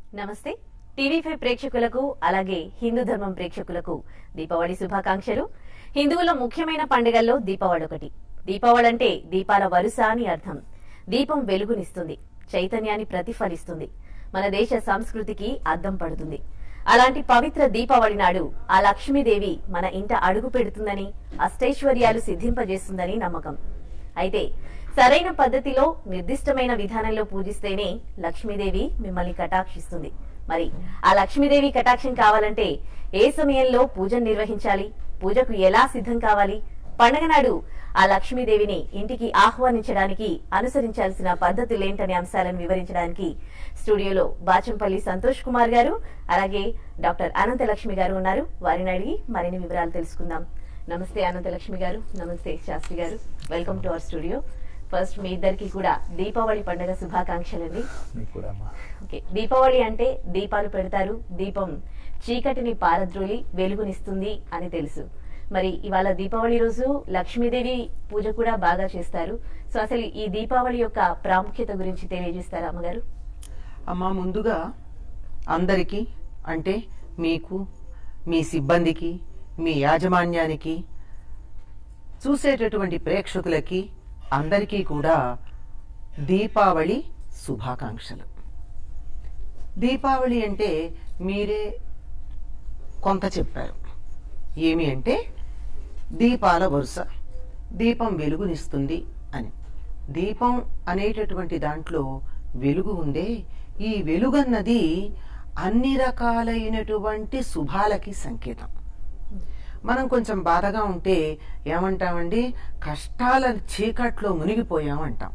నమస్తే TV five ప్రేక్షకులకు అలాగే హిందూ ధర్మం ప్రేక్షకులకు దీపావళి శుభాకాంక్షలు హిందువుల ముఖ్యమైన పండుగల్లో దీపావళి ఒకటి దీపావళి అంటే దీపాల వరుస అని అర్థం దీపం వెలుగునిస్తుంది చైతన్యాన్ని ప్రతిఫలిస్తుంది మన దేశ సంస్కృతికి అద్దం పడుతుంది అలాంటి పవిత్ర దీపావళి నాడు ఆ లక్ష్మీదేవి మన ఇంట అడుగు పెడుతుందని అష్టైశ్వర్యాలు సిద్ధింపజేస్తుందని నమ్మకం అయితే సరైన పద్ధతిలో నిర్దిష్టమైన విధానంలో పూజిస్తేనే లక్ష్మీదేవి మిమ్మల్ని కటాక్షిస్తుంది మరి ఆ లక్ష్మీదేవి కటాక్షం కావాలంటే ఏ సమయంలో పూజను నిర్వహించాలి పూజకు ఎలా సిద్ధం కావాలి పండగ నాడు ఆ లక్ష్మీదేవిని ఇంటికి ఆహ్వానించడానికి అనుసరించాల్సిన పద్ధతులేంటనే అంశాలను వివరించడానికి స్టూడియోలో బాచంపల్లి సంతోష్ కుమార్ గారు అలాగే డాక్టర్ అనంతలక్ష్మి గారు ఉన్నారు వారిని అడిగి మరిన్ని వివరాలు తెలుసుకుందాం నమస్తే అనంతలక్ష్మి గారు నమస్తే శాస్త్రి గారు welcome to our studio first మీ ఇద్దరికి కూడా దీపావళి పండుగ శుభాకాంక్షలండి మీకు కూడా అమ్మా ఓకే దీపావళి అంటే దీపాలు పెడతారు దీపం చీకటిని పారద్రోలి వెలుగునిస్తుంది అని తెలుసు మరి ఇవాళ దీపావళి రోజు లక్ష్మీదేవి పూజ కూడా బాగా చేస్తారు సో అసలు ఈ దీపావళి యొక్క ప్రాముఖ్యత గురించి తెలియజేస్తారా అమ్మగారు అమ్మా ముందుగా అందరికీ అంటే మీకు మీ సిబ్బందికి మీ యాజమాన్యానికి చూసేటటువంటి ప్రేక్షకులకి అందరికీ కూడా దీపావళి శుభాకాంక్షలు దీపావళి అంటే మీరే కొంత చెప్పారు ఏమి అంటే దీపాల వరుస దీపం వెలుగునిస్తుంది అని దీపం అనేటటువంటి దాంట్లో వెలుగు ఉందే ఈ వెలుగన్నది అన్ని రకాలైనటువంటి శుభాలకి సంకేతం మనం కొంచెం బాధగా ఉంటే ఏమంటామండి కష్టాల చీకట్లో మునిగిపోయామంటాం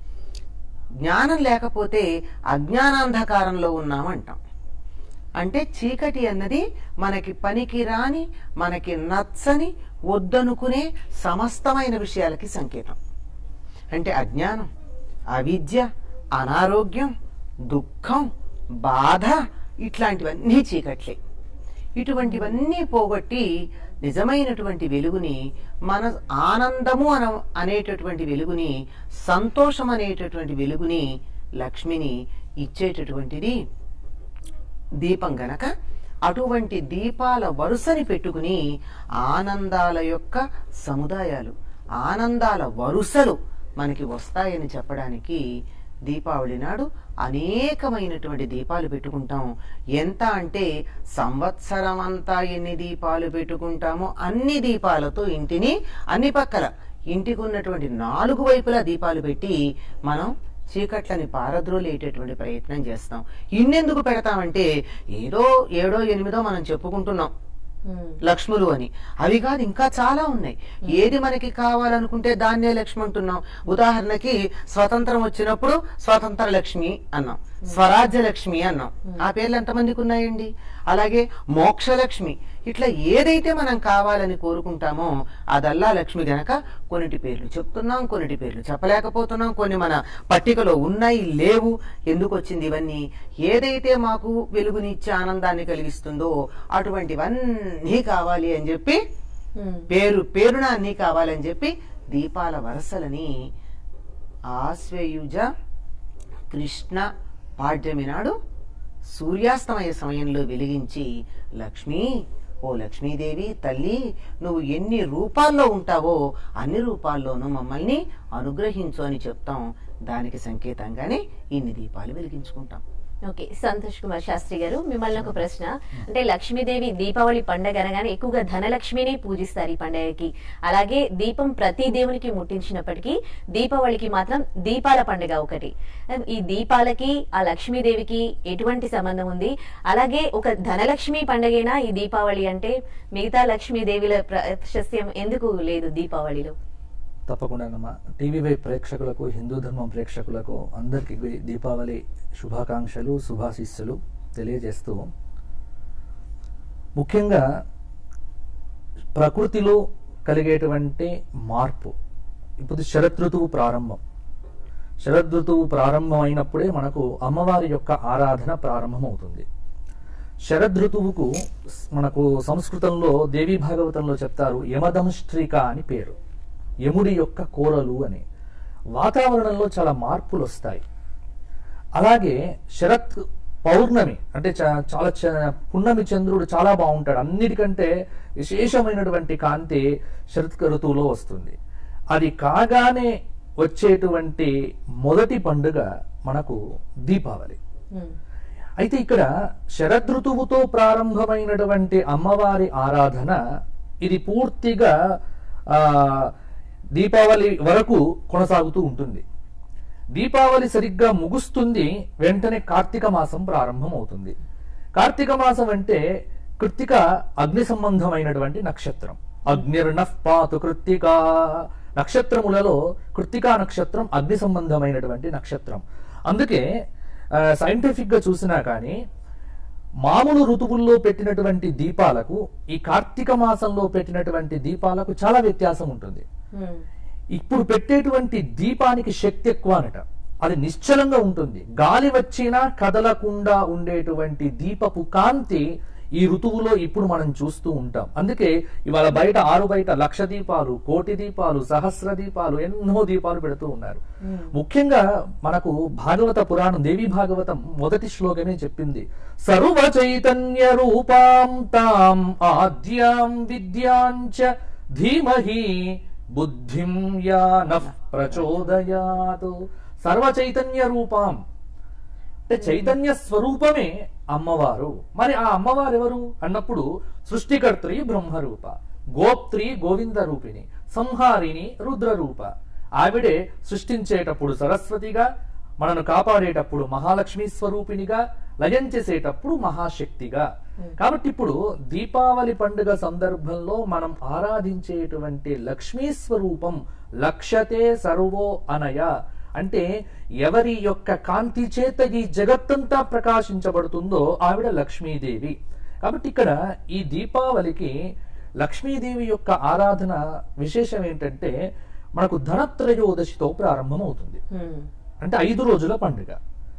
జ్ఞానం లేకపోతే అజ్ఞానాంధకారంలో ఉన్నామంటాం అంటే చీకటి అన్నది మనకి పనికి రాని మనకి నచ్చని వద్దనుకునే సమస్తమైన విషయాలకి సంకేతం అంటే అజ్ఞానం అవిద్య అనారోగ్యం దుఃఖం బాధ ఇట్లాంటివన్నీ చీకట్లే ఇటువంటివన్నీ పోగొట్టి నిజమైనటువంటి వెలుగుని మన ఆనందము అన అనేటటువంటి వెలుగుని సంతోషం అనేటటువంటి వెలుగుని లక్ష్మిని ఇచ్చేటటువంటిది దీపం గనక అటువంటి దీపాల వరుసని పెట్టుకుని ఆనందాల యొక్క సముదాయాలు ఆనందాల వరుసలు మనకి వస్తాయని చెప్పడానికి దీపావళి నాడు అనేకమైనటువంటి దీపాలు పెట్టుకుంటాం ఎంత అంటే సంవత్సరం అంతా ఎన్ని దీపాలు పెట్టుకుంటామో అన్ని దీపాలతో ఇంటిని అన్ని పక్కల ఇంటికి ఉన్నటువంటి నాలుగు వైపులా దీపాలు పెట్టి మనం చీకట్లని పారద్రోలేటటువంటి ప్రయత్నం చేస్తాం ఇన్నెందుకు పెడతామంటే ఏదో ఏడో ఎనిమిదో మనం చెప్పుకుంటున్నాం హ్మ్. లక్ష్ములు అని అవి కాదు ఇంకా చాలా ఉన్నాయి ఏది మనకి కావాలనుకుంటే దాన్నే లక్ష్మి అంటున్నాం ఉదాహరణకి స్వతంత్రం వచ్చినప్పుడు స్వతంత్ర లక్ష్మి అన్నాం స్వరాజ్య లక్ష్మి అన్నాం ఆ పేర్లు ఎంతమందికి ఉన్నాయండి అలాగే మోక్షలక్ష్మి ఇట్లా ఏదైతే మనం కావాలని కోరుకుంటామో అదల్లా లక్ష్మి గనక కొన్నిటి పేర్లు చెప్తున్నాం కొన్నిటి పేర్లు చెప్పలేకపోతున్నాం కొన్ని మన పట్టికలో ఉన్నాయి లేవు ఎందుకు వచ్చింది ఇవన్నీ ఏదైతే మాకు వెలుగునిచ్చే ఆనందాన్ని కలిగిస్తుందో అటువంటివన్నీ కావాలి అని చెప్పి హ్మ్. పేరు పేరున అన్నీ కావాలని చెప్పి దీపాల వరసలని ఆశ్వయుజ కృష్ణ పాడ్యమి నాడు సూర్యాస్తమయ సమయంలో వెలిగించి లక్ష్మి ఓ లక్ష్మీదేవి తల్లి నువ్వు ఎన్ని రూపాల్లో ఉంటావో అన్ని రూపాల్లోనూ మమ్మల్ని అనుగ్రహించు అని చెప్తాం దానికి సంకేతంగానే ఇన్ని దీపాలు వెలిగించుకుంటాం ఓకే సంతోష్ కుమార్ శాస్త్రి గారు మిమ్మల్ని ఒక ప్రశ్న అంటే లక్ష్మీదేవి దీపావళి పండగ అనగానే ఎక్కువగా ధనలక్ష్మిని పూజిస్తారు ఈ పండగకి అలాగే దీపం ప్రతి దేవునికి ముట్టించినప్పటికీ దీపావళికి మాత్రం దీపాల పండుగ ఒకటి ఈ దీపాలకి ఆ లక్ష్మీదేవికి ఎటువంటి సంబంధం ఉంది అలాగే ఒక ధనలక్ష్మి పండగేనా ఈ దీపావళి అంటే మిగతా లక్ష్మీదేవిల ప్రశస్యం ఎందుకు లేదు దీపావళిలో తప్పకుండానమ్మా టీవీ వై ప్రేక్షకులకు హిందూ ధర్మం ప్రేక్షకులకు అందరికీ దీపావళి శుభాకాంక్షలు శుభాశీస్సులు తెలియజేస్తూ ముఖ్యంగా ప్రకృతిలో కలిగేటువంటి మార్పు ఇప్పుడు శరదృతువు ప్రారంభం శరదృతువు ప్రారంభం అయినప్పుడే మనకు అమ్మవారి యొక్క ఆరాధన ప్రారంభమవుతుంది శరదృతువుకు మనకు సంస్కృతంలో దేవీ భాగవతంలో చెప్తారు యమదంష్ట్రిక అని పేరు యముడి యొక్క కోరలు అని వాతావరణంలో చాలా మార్పులు వస్తాయి అలాగే శరత్ పౌర్ణమి అంటే చా- చాలా చ- పున్నమి చంద్రుడు చాలా బాగుంటాడు అన్నిటికంటే విశేషమైనటువంటి కాంతి శరత్ ఋతువులో వస్తుంది అది కాగానే వచ్చేటువంటి మొదటి పండుగ మనకు దీపావళి ఉమ్, అయితే ఇక్కడ శరదృతువుతో ప్రారంభమైనటువంటి అమ్మవారి ఆరాధన ఇది పూర్తిగా ఆ దీపావళి వరకు కొనసాగుతూ ఉంటుంది దీపావళి సరిగ్గా ముగుస్తుంది వెంటనే కార్తీక మాసం ప్రారంభం అవుతుంది కార్తీక మాసం అంటే కృత్తిక అగ్ని సంబంధమైనటువంటి నక్షత్రం అగ్నిర్నః పాతు కృత్తిక నక్షత్రములలో కృత్తికా నక్షత్రం అగ్ని సంబంధమైనటువంటి నక్షత్రం అందుకే సైంటిఫిక్ గా చూసినా కానీ మామూలు ఋతువుల్లో పెట్టినటువంటి దీపాలకు ఈ కార్తీక మాసంలో పెట్టినటువంటి దీపాలకు చాలా వ్యత్యాసం ఉంటుంది ఉమ్, ఇప్పుడు పెట్టేటువంటి దీపానికి శక్తి ఎక్కువ అనట అది నిశ్చలంగా ఉంటుంది గాలి వచ్చినా కదలకుండా ఉండేటువంటి దీపపు కాంతి ఈ ఋతువులో ఇప్పుడు మనం చూస్తూ ఉంటాం అందుకే ఇవాళ బయట ఆరు బయట లక్ష దీపాలు కోటి దీపాలు సహస్ర దీపాలు ఎన్నో దీపాలు పెడుతూ ఉన్నారు ముఖ్యంగా మనకు భాగవత పురాణం దేవి భాగవతం మొదటి శ్లోకమే చెప్పింది సర్వ చైతన్య రూపాం తాం ఆద్యాం విద్యాంచ ధీమహి బుద్ధిం యా నః ప్రచోదయాతు సర్వ చైతన్య రూపాం అంటే చైతన్య స్వరూపమే అమ్మవారు మరి ఆ అమ్మవారు ఎవరు అన్నప్పుడు సృష్టికర్త్రి బ్రహ్మరూప గోప్త్రి గోవింద రూపిణి సంహారిణి రుద్రరూప ఆవిడే సృష్టించేటప్పుడు సరస్వతిగా మనను కాపాడేటప్పుడు మహాలక్ష్మి స్వరూపిణిగా లయం చేసేటప్పుడు మహాశక్తిగా కాబట్టి ఇప్పుడు దీపావళి పండుగ సందర్భంలో మనం ఆరాధించేటువంటి లక్ష్మీ స్వరూపం లక్ష్యతే సర్వో అనయ అంటే ఎవరి యొక్క కాంతి చేత ఈ జగత్తంతా ప్రకాశించబడుతుందో ఆవిడ లక్ష్మీదేవి కాబట్టి ఇక్కడ ఈ దీపావళికి లక్ష్మీదేవి యొక్క ఆరాధన విశేషం ఏంటంటే మనకు ధనత్రయోదశితో ప్రారంభమవుతుంది ఉమ్, అంటే ఐదు రోజుల పండుగ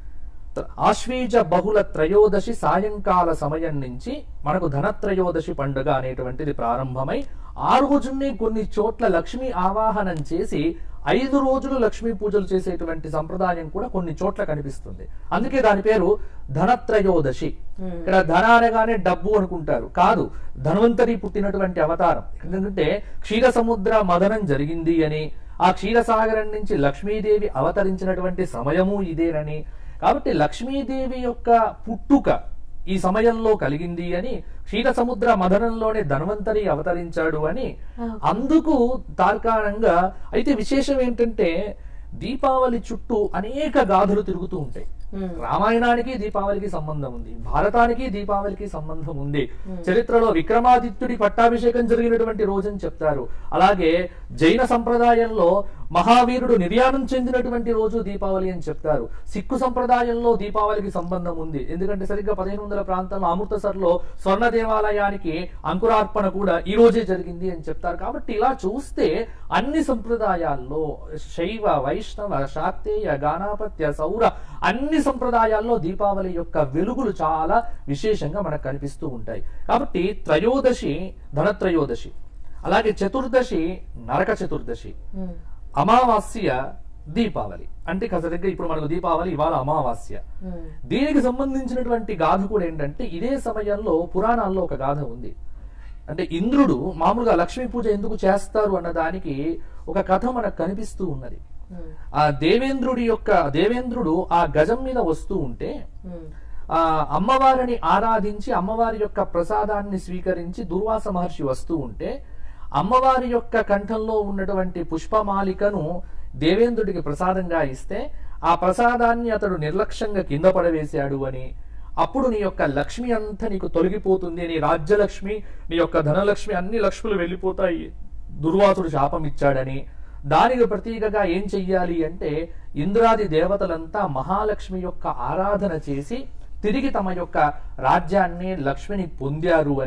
త- ఆశ్వీజ బహుళ త్రయోదశి సాయంకాల సమయం నుంచి మనకు ధనత్రయోదశి పండుగ అనేటువంటిది ప్రారంభమై ఆ రోజునే కొన్ని చోట్ల లక్ష్మి ఆవాహనం చేసి ఐదు రోజులు లక్ష్మీ పూజలు చేసేటువంటి సంప్రదాయం కూడా కొన్ని చోట్ల కనిపిస్తుంది అందుకే దాని పేరు ధనత్రయోదశి ఇక్కడ ధన అనగానే డబ్బు అనుకుంటారు కాదు ధన్వంతరి పుట్టినటువంటి అవతారం ఎందుకంటే క్షీర సముద్ర మదనం జరిగింది అని ఆ క్షీరసాగరం నుంచి లక్ష్మీదేవి అవతరించినటువంటి సమయము ఇదేనని కాబట్టి లక్ష్మీదేవి యొక్క పుట్టుక ఈ సమయంలో కలిగింది అని క్షీర సముద్ర మదనంలోనే ధన్వంతరి అవతరించాడు అని అందుకు తార్కాణంగా అయితే విశేషం ఏంటంటే దీపావళి చుట్టూ అనేక గాథలు తిరుగుతూ ఉంటాయి ఉమ్, రామాయణానికి దీపావళికి సంబంధం ఉంది భారతానికి దీపావళికి సంబంధం ఉంది చరిత్రలో విక్రమాదిత్యుడి పట్టాభిషేకం జరిగినటువంటి రోజని చెప్తారు అలాగే జైన సంప్రదాయంలో మహావీరుడు నిర్యాణం చెందినటువంటి రోజు దీపావళి అని చెప్తారు సిక్కు సంప్రదాయంలో దీపావళికి సంబంధం ఉంది ఎందుకంటే సరిగ్గా పదిహేను వందల ప్రాంతంలో అమృతసర్లో స్వర్ణ దేవాలయానికి అంకురార్పణ కూడా ఈ రోజే జరిగింది అని చెప్తారు కాబట్టి ఇలా చూస్తే అన్ని సంప్రదాయాల్లో శైవ వైష్ణవ శాక్తేయ గానాపత్య సౌర అన్ని సంప్రదాయాల్లో దీపావళి యొక్క వెలుగులు చాలా విశేషంగా మనకు కనిపిస్తూ ఉంటాయి కాబట్టి త్రయోదశి ధనత్రయోదశి అలాగే చతుర్దశి నరక చతుర్దశి ఉమ్, అమావాస్య దీపావళి అంటే సరిగ్గా ఇప్పుడు మనకు దీపావళి ఇవాళ అమావాస్య ఉమ్, దీనికి సంబంధించినటువంటి గాథ కూడా ఏంటంటే ఇదే సమయంలో పురాణాల్లో ఒక గాథ ఉంది అంటే ఇంద్రుడు మామూలుగా లక్ష్మీ పూజ ఎందుకు చేస్తారు అన్న దానికి ఒక కథ మనకు కనిపిస్తూ ఉన్నది ఉమ్, ఆ దేవేంద్రుడి యొక్క దేవేంద్రుడు ఆ గజం మీద వస్తూ ఉంటే ఉమ్, ఆ అమ్మవారిని ఆరాధించి అమ్మవారి యొక్క ప్రసాదాన్ని స్వీకరించి దుర్వాస మహర్షి వస్తూ ఉంటే అమ్మవారి యొక్క కంఠంలో ఉన్నటువంటి పుష్పమాలికను దేవేంద్రుడికి ప్రసాదంగా ఇస్తే ఆ ప్రసాదాన్ని అతడు నిర్లక్ష్యంగా కింద పడవేశాడు అని అప్పుడు నీ యొక్క లక్ష్మి అంతా నీకు తొలగిపోతుంది నీ రాజ్యలక్ష్మి నీ యొక్క ధనలక్ష్మి అన్ని లక్ష్ములు వెళ్ళిపోతాయి దుర్వాసుడు శాపం ఇచ్చాడని దానికి ప్రతీకగా ఏం చెయ్యాలి అంటే ఇంద్రాది దేవతలంతా మహాలక్ష్మి యొక్క ఆరాధన చేసి తిరిగి తమ యొక్క రాజ్యాన్ని లక్ష్మిని పొందారు అని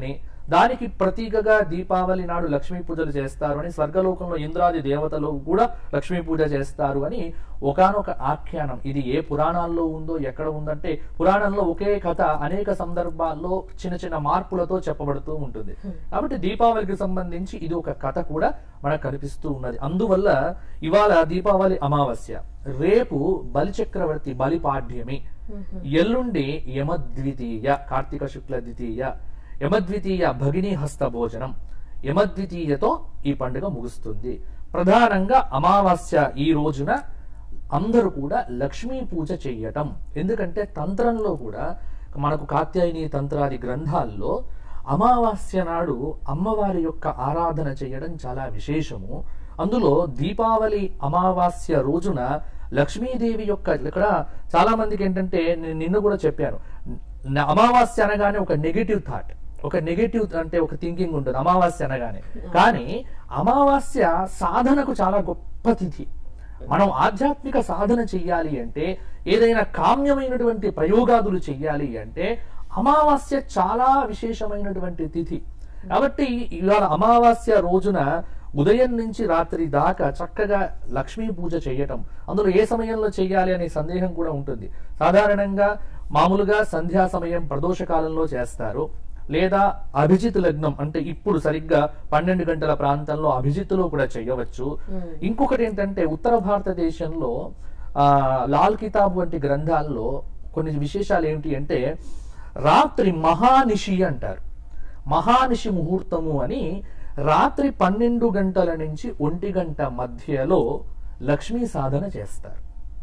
దానికి ప్రతీకగా దీపావళి నాడు లక్ష్మీ పూజలు చేస్తారు అని స్వర్గలోకంలో ఇంద్రాది దేవతలు కూడా లక్ష్మీ పూజ చేస్తారు అని ఒకానొక ఆఖ్యానం ఇది ఏ పురాణాల్లో ఉందో ఎక్కడ ఉందంటే పురాణంలో ఒకే కథ అనేక సందర్భాల్లో చిన్న చిన్న మార్పులతో చెప్పబడుతూ ఉంటుంది కాబట్టి దీపావళికి సంబంధించి ఇది ఒక కథ కూడా మనకు కనిపిస్తూ ఉన్నది అందువల్ల ఇవాళ దీపావళి అమావాస్య రేపు బలిచక్రవర్తి బలిపాడ్యమి ఎల్లుండి యమద్వితీయ కార్తీక శుక్ల ద్వితీయ యమద్వితీయ భగిని హస్త భోజనం యమద్వితీయతో ఈ పండుగ ముగుస్తుంది ప్రధానంగా అమావాస్య ఈ రోజున అందరూ కూడా లక్ష్మీ పూజ చెయ్యటం ఎందుకంటే తంత్రంలో కూడా మనకు కాత్యాయని తంత్రాది గ్రంథాల్లో అమావాస్య నాడు అమ్మవారి యొక్క ఆరాధన చేయడం చాలా విశేషము అందులో దీపావళి అమావాస్య రోజున లక్ష్మీదేవి యొక్క ఇక్కడ చాలా మందికి ఏంటంటే నేను నిన్ను కూడా చెప్పాను న- అమావాస్య అనగానే ఒక నెగిటివ్ థాట్ ఒక నెగిటివ్ అంటే ఒక థింకింగ్ ఉంటుంది అమావాస్య అనగానే కానీ అమావాస్య సాధనకు చాలా గొప్ప తిథి మనం ఆధ్యాత్మిక సాధన చెయ్యాలి అంటే ఏదైనా కామ్యమైనటువంటి ప్రయోగాదులు చెయ్యాలి అంటే అమావాస్య చాలా విశేషమైనటువంటి తిథి కాబట్టి ఇవాళ అమావాస్య రోజున ఉదయం నుంచి రాత్రి దాకా చక్కగా లక్ష్మీ పూజ చేయటం అందులో ఏ సమయంలో చేయాలి అనే సందేహం కూడా ఉంటుంది సాధారణంగా మామూలుగా సంధ్యా సమయం ప్రదోష కాలంలో చేస్తారు లేదా అభిజిత్ లగ్నం అంటే ఇప్పుడు సరిగ్గా పన్నెండు గంటల ప్రాంతంలో అభిజిత్తులో కూడా చేయవచ్చు ఇంకొకటి ఏంటంటే ఉత్తర భారతదేశంలో ఆ లాల్ కితాబ్ వంటి గ్రంథాల్లో కొన్ని విశేషాలు ఏమిటి అంటే రాత్రి మహానిషి అంటారు మహానిషి ముహూర్తము అని రాత్రి పన్నెండు గంటల నుంచి ఒంటి గంట మధ్యలో లక్ష్మీ సాధన చేస్తారు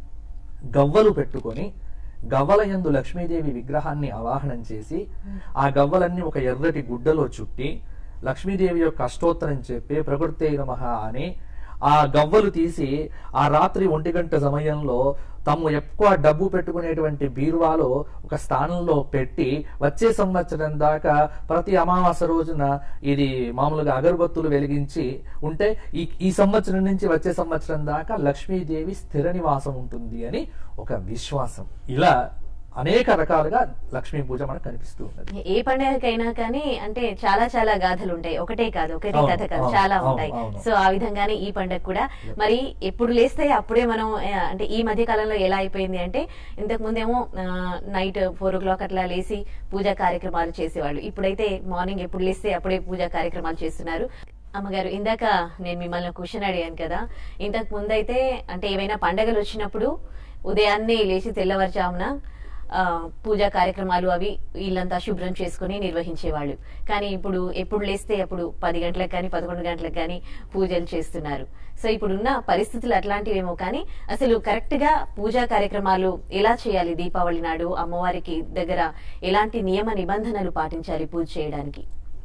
గవ్వలు పెట్టుకొని గవ్వల యందు లక్ష్మీదేవి విగ్రహాన్ని ఆవాహనం చేసి ఆ గవ్వలన్నీ ఒక ఎర్రటి గుడ్డలో చుట్టి లక్ష్మీదేవి యొక్క అష్టోత్తరం చెప్పి ప్రకృతే నమః అని ఆ గవ్వలు తీసి ఆ రాత్రి ఒంటి గంట సమయంలో తాము ఎక్కువ డబ్బు పెట్టుకునేటువంటి బీరువాలో ఒక స్థానంలో పెట్టి వచ్చే సంవత్సరం దాకా ప్రతి అమావాస్య రోజున ఇది మామూలుగా అగరబత్తులు వెలిగించి ఉంటే ఈ ఈ సంవత్సరం నుంచి వచ్చే సంవత్సరం దాకా లక్ష్మీదేవి స్థిర నివాసం ఉంటుంది అని ఒక విశ్వాసం ఇలా అనేక రకాలుగా లక్ష్మీ పూజ మనకు కనిపిస్తూ ఉన్నది ఏ పండుగకైనా కానీ అంటే చాలా చాలా గాథలు ఉంటాయి ఒకటే కాదు ఒకటే అవును, కథ కాదు అవును, చాలా అవును, ఉంటాయి అవును. సో ఆ విధంగానే ఈ పండుగ కూడా మరి ఎప్పుడు లేస్తే అప్పుడే మనం ఆ, అంటే ఈ మధ్య కాలంలో ఎలా అయిపోయింది అంటే ఇంతకు ముందేమో నైట్ ఫోర్ ఓ క్లాక్ అట్లా లేసి పూజా కార్యక్రమాలు చేసేవాళ్ళు ఇప్పుడైతే మార్నింగ్ ఎప్పుడు లేస్తే అప్పుడే పూజా కార్యక్రమాలు చేస్తున్నారు అమ్మగారు ఇందాక నేను మిమ్మల్ని క్వశ్చన్ అడిగాను కదా ఇంతకు ముందైతే అంటే ఏవైనా పండగలు వచ్చినప్పుడు ఉదయాన్నే లేచి తెల్లవారుజామున ఆ, పూజా కార్యక్రమాలు అవి ఇల్లంతా శుభ్రం చేసుకుని నిర్వహించేవాళ్ళు కానీ ఇప్పుడు ఎప్పుడు లేస్తే అప్పుడు పది గంటలకు కానీ పదకొండు గంటలకు కానీ పూజలు చేస్తున్నారు సో ఇప్పుడున్న పరిస్థితులు అట్లాంటివేమో కానీ అసలు కరెక్ట్ గా పూజా కార్యక్రమాలు ఎలా చేయాలి దీపావళి నాడు అమ్మవారికి దగ్గర ఎలాంటి నియమ నిబంధనలు పాటించాలి పూజ చేయడానికి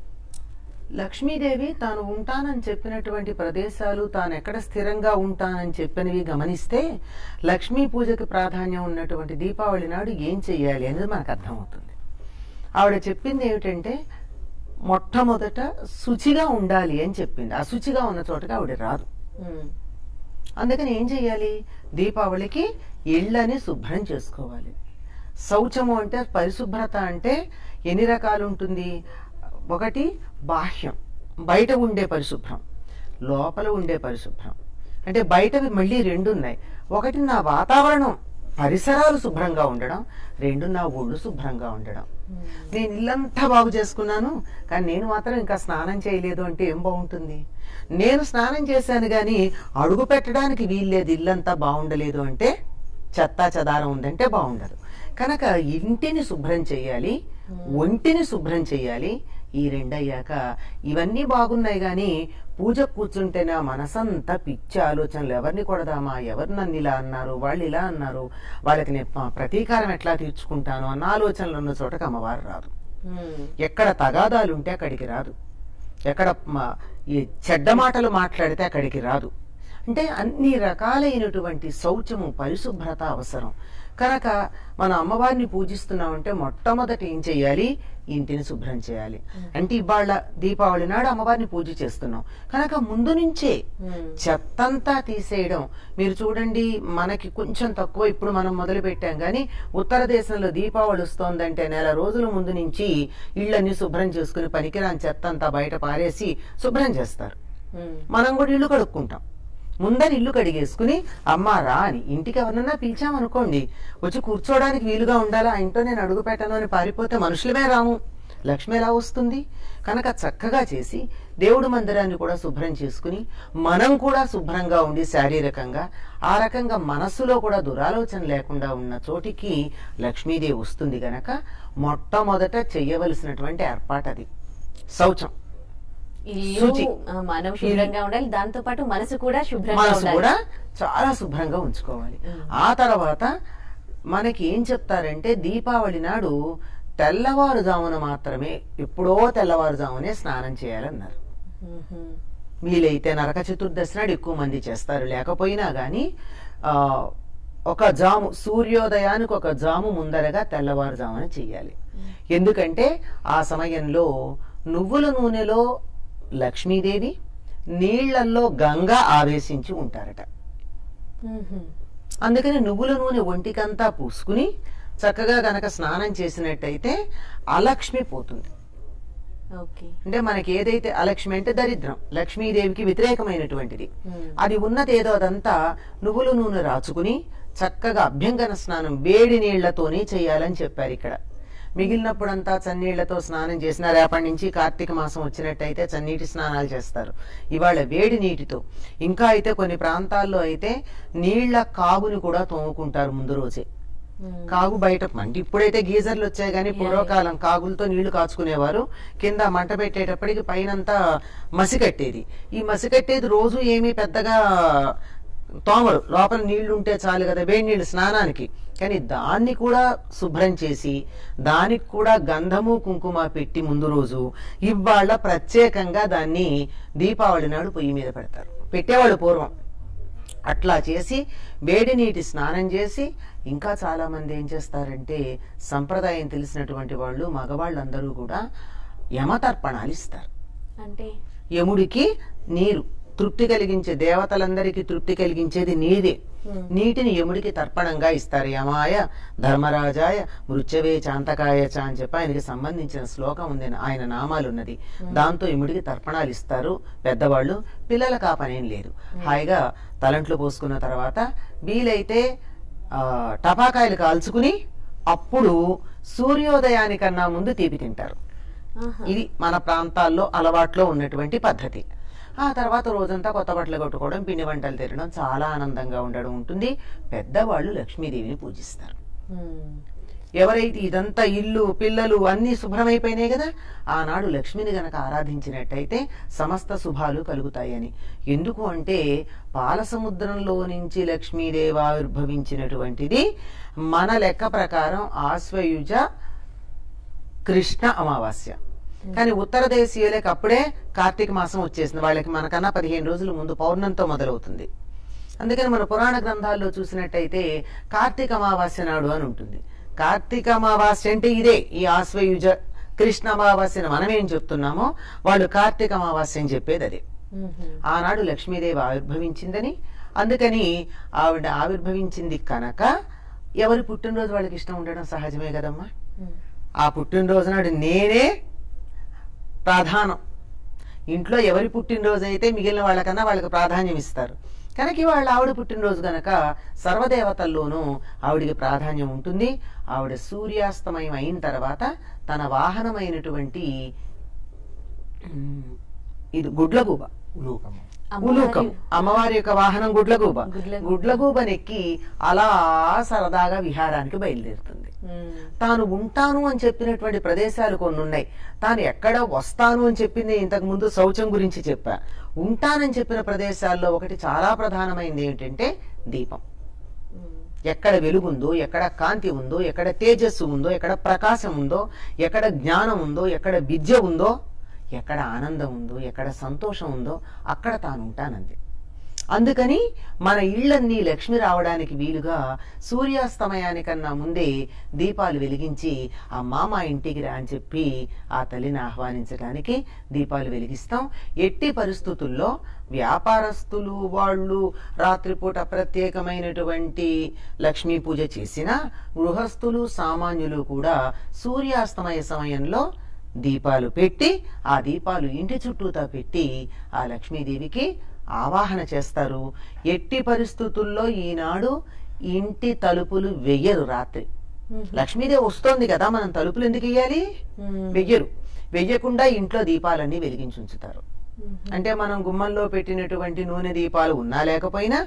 లక్ష్మీదేవి తాను ఉంటానని చెప్పినటువంటి ప్రదేశాలు తాను ఎక్కడ స్థిరంగా ఉంటానని చెప్పినవి గమనిస్తే లక్ష్మీ పూజకి ప్రాధాన్యం ఉన్నటువంటి దీపావళి నాడు ఏం చెయ్యాలి అనేది మనకు అర్థమవుతుంది ఆవిడ చెప్పింది ఏమిటంటే మొట్టమొదట శుచిగా ఉండాలి అని చెప్పింది అశుచిగా ఉన్న చోటకి ఆవిడ రాదు ఉమ్, అందుకని ఏం చెయ్యాలి దీపావళికి ఇళ్ళని శుభ్రం చేసుకోవాలి శౌచము అంటే పరిశుభ్రత అంటే ఎన్ని రకాలు ఉంటుంది ఒకటి బాహ్యం బయట ఉండే పరిశుభ్రం లోపల ఉండే పరిశుభ్రం అంటే బయటవి మళ్ళీ రెండు ఉన్నాయి ఒకటి నా వాతావరణం పరిసరాలు శుభ్రంగా ఉండడం రెండు నా ఒళ్ళు శుభ్రంగా ఉండడం నేను ఇల్లంతా బాగు చేసుకున్నాను కానీ నేను మాత్రం ఇంకా స్నానం చేయలేదు అంటే ఏం బాగుంటుంది నేను స్నానం చేశాను కానీ అడుగు పెట్టడానికి వీల్లేదు ఇల్లంతా బాగుండలేదు అంటే చెత్తా చెదారం ఉందంటే బాగుండదు కనుక ఇంటిని శుభ్రం చేయాలి ఒంటిని శుభ్రం చేయాలి ఈ రెండయ్యాక ఇవన్నీ బాగున్నాయి కానీ పూజ కూర్చుంటే నా మనసంతా పిచ్చి ఆలోచనలు ఎవరిని కొడదామా ఎవరు నన్ను ఇలా అన్నారు వాళ్ళు ఇలా అన్నారు వాళ్ళకి నేను ప- ప్రతీకారం ఎట్లా తీర్చుకుంటాను అన్న ఆలోచనలు ఉన్న చోటకి అమ్మవారు రాదు ఉమ్, ఎక్కడ తగాదాలు ఉంటే అక్కడికి రాదు ఎక్కడ మ- ఈ చెడ్డ మాటలు మాట్లాడితే అక్కడికి రాదు అంటే అన్ని రకాలైనటువంటి శౌచము పరిశుభ్రత అవసరం కనుక మన అమ్మవారిని పూజిస్తున్నామంటే మొట్టమొదటి ఏం చేయాలి ఇంటిని శుభ్రం చేయాలి అంటే ఇవాళ దీపావళి నాడు అమ్మవారిని పూజ చేస్తున్నాం కనుక ముందు నుంచే మ్మ్. చెత్తంతా తీసేయడం మీరు చూడండి మనకి కొంచెం తక్కువ ఇప్పుడు మనం మొదలు పెట్టాం కానీ ఉత్తర దేశంలో దీపావళి వస్తోందంటే నెల రోజుల ముందు నుంచి ఇళ్ళని శుభ్రం చేసుకుని పనికిరాని చెత్త అంతా బయట పారేసి శుభ్రం చేస్తారు మ్మ్. మనం కూడా ఇల్లు కడుక్కుంటాం ముందర ఇల్లు కడిగేసుకుని అమ్మా రా అని ఇంటికి ఎవరినన్నా పిలిచామనుకోండి వచ్చి కూర్చోవడానికి వీలుగా ఉండాలా ఆ ఇంట్లో నేను అడుగు పెట్టను అని పారిపోతే మనుషులమే రాము లక్ష్మి ఎలా వస్తుంది కనుక చక్కగా చేసి దేవుడి మందిరాన్ని కూడా శుభ్రం చేసుకుని మనం కూడా శుభ్రంగా ఉండి శారీరకంగా ఆ రకంగా మనస్సులో కూడా దురాలోచన లేకుండా ఉన్న చోటికి లక్ష్మీదేవి వస్తుంది గనక మొట్టమొదట చెయ్యవలసినటువంటి ఏర్పాటు అది శౌచం ఇల్లు శుచి. ఆ, మనం శుభ్రంగా ఉండాలి దాంతో పాటు మనసు కూడా శుభ్రంగా మనసు ఉండాలి కూడా చాలా శుభ్రంగా ఉంచుకోవాలి ఆ తర్వాత మనకి ఏం చెప్తారంటే దీపావళి నాడు తెల్లవారుజామున మాత్రమే ఎప్పుడో తెల్లవారుజామునే స్నానం చేయాలన్నారు మ్మ్. వీలైతే నరక చతుర్దశి నాడు ఎక్కువ మంది చేస్తారు లేకపోయినా గాని ఆ ఒక జాము సూర్యోదయానికి ఒక జాము ముందరగా తెల్లవారుజామున చెయ్యాలి ఎందుకంటే ఆ సమయంలో నువ్వుల నూనెలో లక్ష్మీదేవి నీళ్లల్లో గంగ ఆవేశించి ఉంటారట మ్మ్. అందుకని నువ్వుల నూనె ఒంటికంతా పూసుకుని చక్కగా గనక స్నానం చేసినట్టయితే అలక్ష్మి పోతుంది ఓకే అంటే మనకి ఏదైతే అలక్ష్మి అంటే దరిద్రం లక్ష్మీదేవికి వ్యతిరేకమైనటువంటిది మ్మ్. అది ఉన్నది ఏదో అదంతా నువ్వుల నూనె రాచుకుని చక్కగా అభ్యంగన స్నానం వేడి నీళ్లతోనే చేయాలని చెప్పారు ఇక్కడ మిగిలినప్పుడంతా చన్నీళ్లతో స్నానం చేసిన రేపటి నుంచి కార్తీక మాసం వచ్చినట్టయితే చన్నీటి స్నానాలు చేస్తారు ఇవాళ వేడి నీటితో ఇంకా అయితే కొన్ని ప్రాంతాల్లో అయితే నీళ్ల కాగుని కూడా తోముకుంటారు ముందు రోజే మ్మ్. కాగు బయట అంటే ఇప్పుడైతే గీజర్లు వచ్చాయి కానీ పూర్వకాలం కాగులతో నీళ్లు కాచుకునేవారు కింద మంట పెట్టేటప్పటికి పైనంతా మసి కట్టేది ఈ మసి కట్టేది రోజు ఏమీ పెద్దగా తోమరు లోపల నీళ్లు ఉంటే చాలు కదా వేడి నీళ్లు స్నానానికి కానీ దాన్ని కూడా శుభ్రం చేసి దానికి కూడా గంధము కుంకుమ పెట్టి ముందు రోజు ఇవాళ ప్రత్యేకంగా దాన్ని దీపావళి నాడు పొయ్యి మీద పెడతారు పెట్టేవాళ్ళు పూర్వం అట్లా చేసి వేడి నీటి స్నానం చేసి ఇంకా చాలా మంది ఏం చేస్తారంటే సంప్రదాయం తెలిసినటువంటి వాళ్ళు మగవాళ్ళందరూ కూడా యమతర్పణాలు ఇస్తారు అంటే యముడికి నీరు తృప్తి కలిగించే దేవతలందరికీ తృప్తి కలిగించేది నీరే నీటిని యముడికి తర్పణంగా ఇస్తారు యమాయ ధర్మరాజాయ మృత్యవే చాంతకాయ చ అని చెప్పి ఆయనకి సంబంధించిన శ్లోకం ఉంది ఆయన నామాలు ఉన్నది దాంతో యముడికి తర్పణాలు ఇస్తారు పెద్దవాళ్ళు పిల్లలకు ఆ పనేం లేదు హాయిగా తలంట్లు పోసుకున్న తర్వాత వీలైతే ఆ, టపాకాయలు కాల్చుకుని అప్పుడు సూర్యోదయానికన్నా ముందు తీపి తింటారు ఆహా. ఇది మన ప్రాంతాల్లో అలవాట్లో ఉన్నటువంటి పద్ధతి ఆ తర్వాత రోజంతా కొత్త బట్టలు కట్టుకోవడం పిండి వంటలు తినడం చాలా ఆనందంగా ఉండడం ఉంటుంది పెద్దవాళ్ళు లక్ష్మీదేవిని పూజిస్తారు మ్మ్. ఎవరైతే ఇదంతా ఇల్లు పిల్లలు అన్ని శుభ్రమైపోయినాయి కదా ఆనాడు లక్ష్మిని గనక ఆరాధించినట్టయితే సమస్త శుభాలు కలుగుతాయని ఎందుకు అంటే పాల సముద్రంలో నుంచి లక్ష్మీదేవి ఆవిర్భవించినటువంటిది మన లెక్క ప్రకారం ఆశ్వయుజ కృష్ణ అమావాస్య కానీ ఉత్తర దేశీయులకి అప్పుడే కార్తీక మాసం వచ్చేసింది వాళ్ళకి మనకన్నా పదిహేను రోజుల ముందు పౌర్ణంతో మొదలవుతుంది అందుకని మన పురాణ గ్రంథాల్లో చూసినట్టయితే కార్తీక అమావాస్య నాడు అని ఉంటుంది కార్తీక అమావాస్య అంటే ఇదే ఈ ఆశ్వయుజ కృష్ణ అమావాస్యను మనం ఏం చెప్తున్నామో వాళ్ళు కార్తీక అమావాస్య అని చెప్పేది అదే మ్మ్. ఆనాడు లక్ష్మీదేవి ఆవిర్భవించిందని అందుకని ఆవిడ ఆవిర్భవించింది కనుక ఎవరి పుట్టినరోజు వాళ్ళకి ఇష్టం ఉండడం సహజమే కదమ్మా మ్మ్. ఆ పుట్టినరోజు నాడు నేనే ప్రాధానం ఇంట్లో ఎవరి పుట్టినరోజు అయితే మిగిలిన వాళ్ళకన్నా వాళ్ళకి ప్రాధాన్యం ఇస్తారు కనుక ఇవాళ ఆవిడ పుట్టినరోజు గనక సర్వదేవతల్లోనూ ఆవిడికి ప్రాధాన్యం ఉంటుంది ఆవిడ సూర్యాస్తమయం అయిన తర్వాత తన వాహనమైనటువంటి ఉమ్, ఇది గుడ్లగూబ ఉలూకము ఉలూకం అమ్మవారి యొక్క వాహనం గుడ్లగూబ గుడ్లగూబ. గుడ్లగూబనెక్కి అలా సరదాగా విహారానికి బయలుదేరుతుంది మ్మ్. తాను ఉంటాను అని చెప్పినటువంటి ప్రదేశాలు కొన్ని ఉన్నాయి తాను ఎక్కడ వస్తాను అని చెప్పింది ఇంతకు ముందు శౌచం గురించి చెప్పా ఉంటానని చెప్పిన ప్రదేశాల్లో ఒకటి చాలా ప్రధానమైనది ఏంటంటే దీపం మ్మ్. ఎక్కడ వెలుగుందో ఎక్కడ కాంతి ఉందో ఎక్కడ తేజస్సు ఉందో ఎక్కడ ప్రకాశం ఉందో ఎక్కడ జ్ఞానం ఉందో ఎక్కడ విద్య ఉందో ఎక్కడ ఆనందం ఉందో ఎక్కడ సంతోషం ఉందో అక్కడ తాను ఉంటానంది అందుకని మన ఇళ్ళన్నీ లక్ష్మి రావడానికి వీలుగా సూర్యాస్తమయానికన్నా ముందే దీపాలు వెలిగించి అమ్మా మా ఇంటికి రా అని చెప్పి ఆ తల్లిని ఆహ్వానించడానికి దీపాలు వెలిగిస్తాం ఎట్టి పరిస్థితుల్లో వ్యాపారస్తులు వాళ్ళు రాత్రిపూట ప్రత్యేకమైనటువంటి లక్ష్మీ పూజ చేసినా గృహస్థులు సామాన్యులు కూడా సూర్యాస్తమయ సమయంలో దీపాలు పెట్టి ఆ దీపాలు ఇంటి చుట్టూతా పెట్టి ఆ లక్ష్మీదేవికి ఆవాహన చేస్తారు ఎట్టి పరిస్థితుల్లో ఈనాడు ఇంటి తలుపులు వెయ్యరు రాత్రి లక్ష్మీదేవి వస్తోంది కదా మనం తలుపులు ఎందుకు వెయ్యాలి వెయ్యరు వెయ్యకుండా ఇంట్లో దీపాలన్నీ వెలిగించి ఉంచుతారు అంటే మనం గుమ్మంలో పెట్టినటువంటి నూనె దీపాలు ఉన్నా లేకపోయినా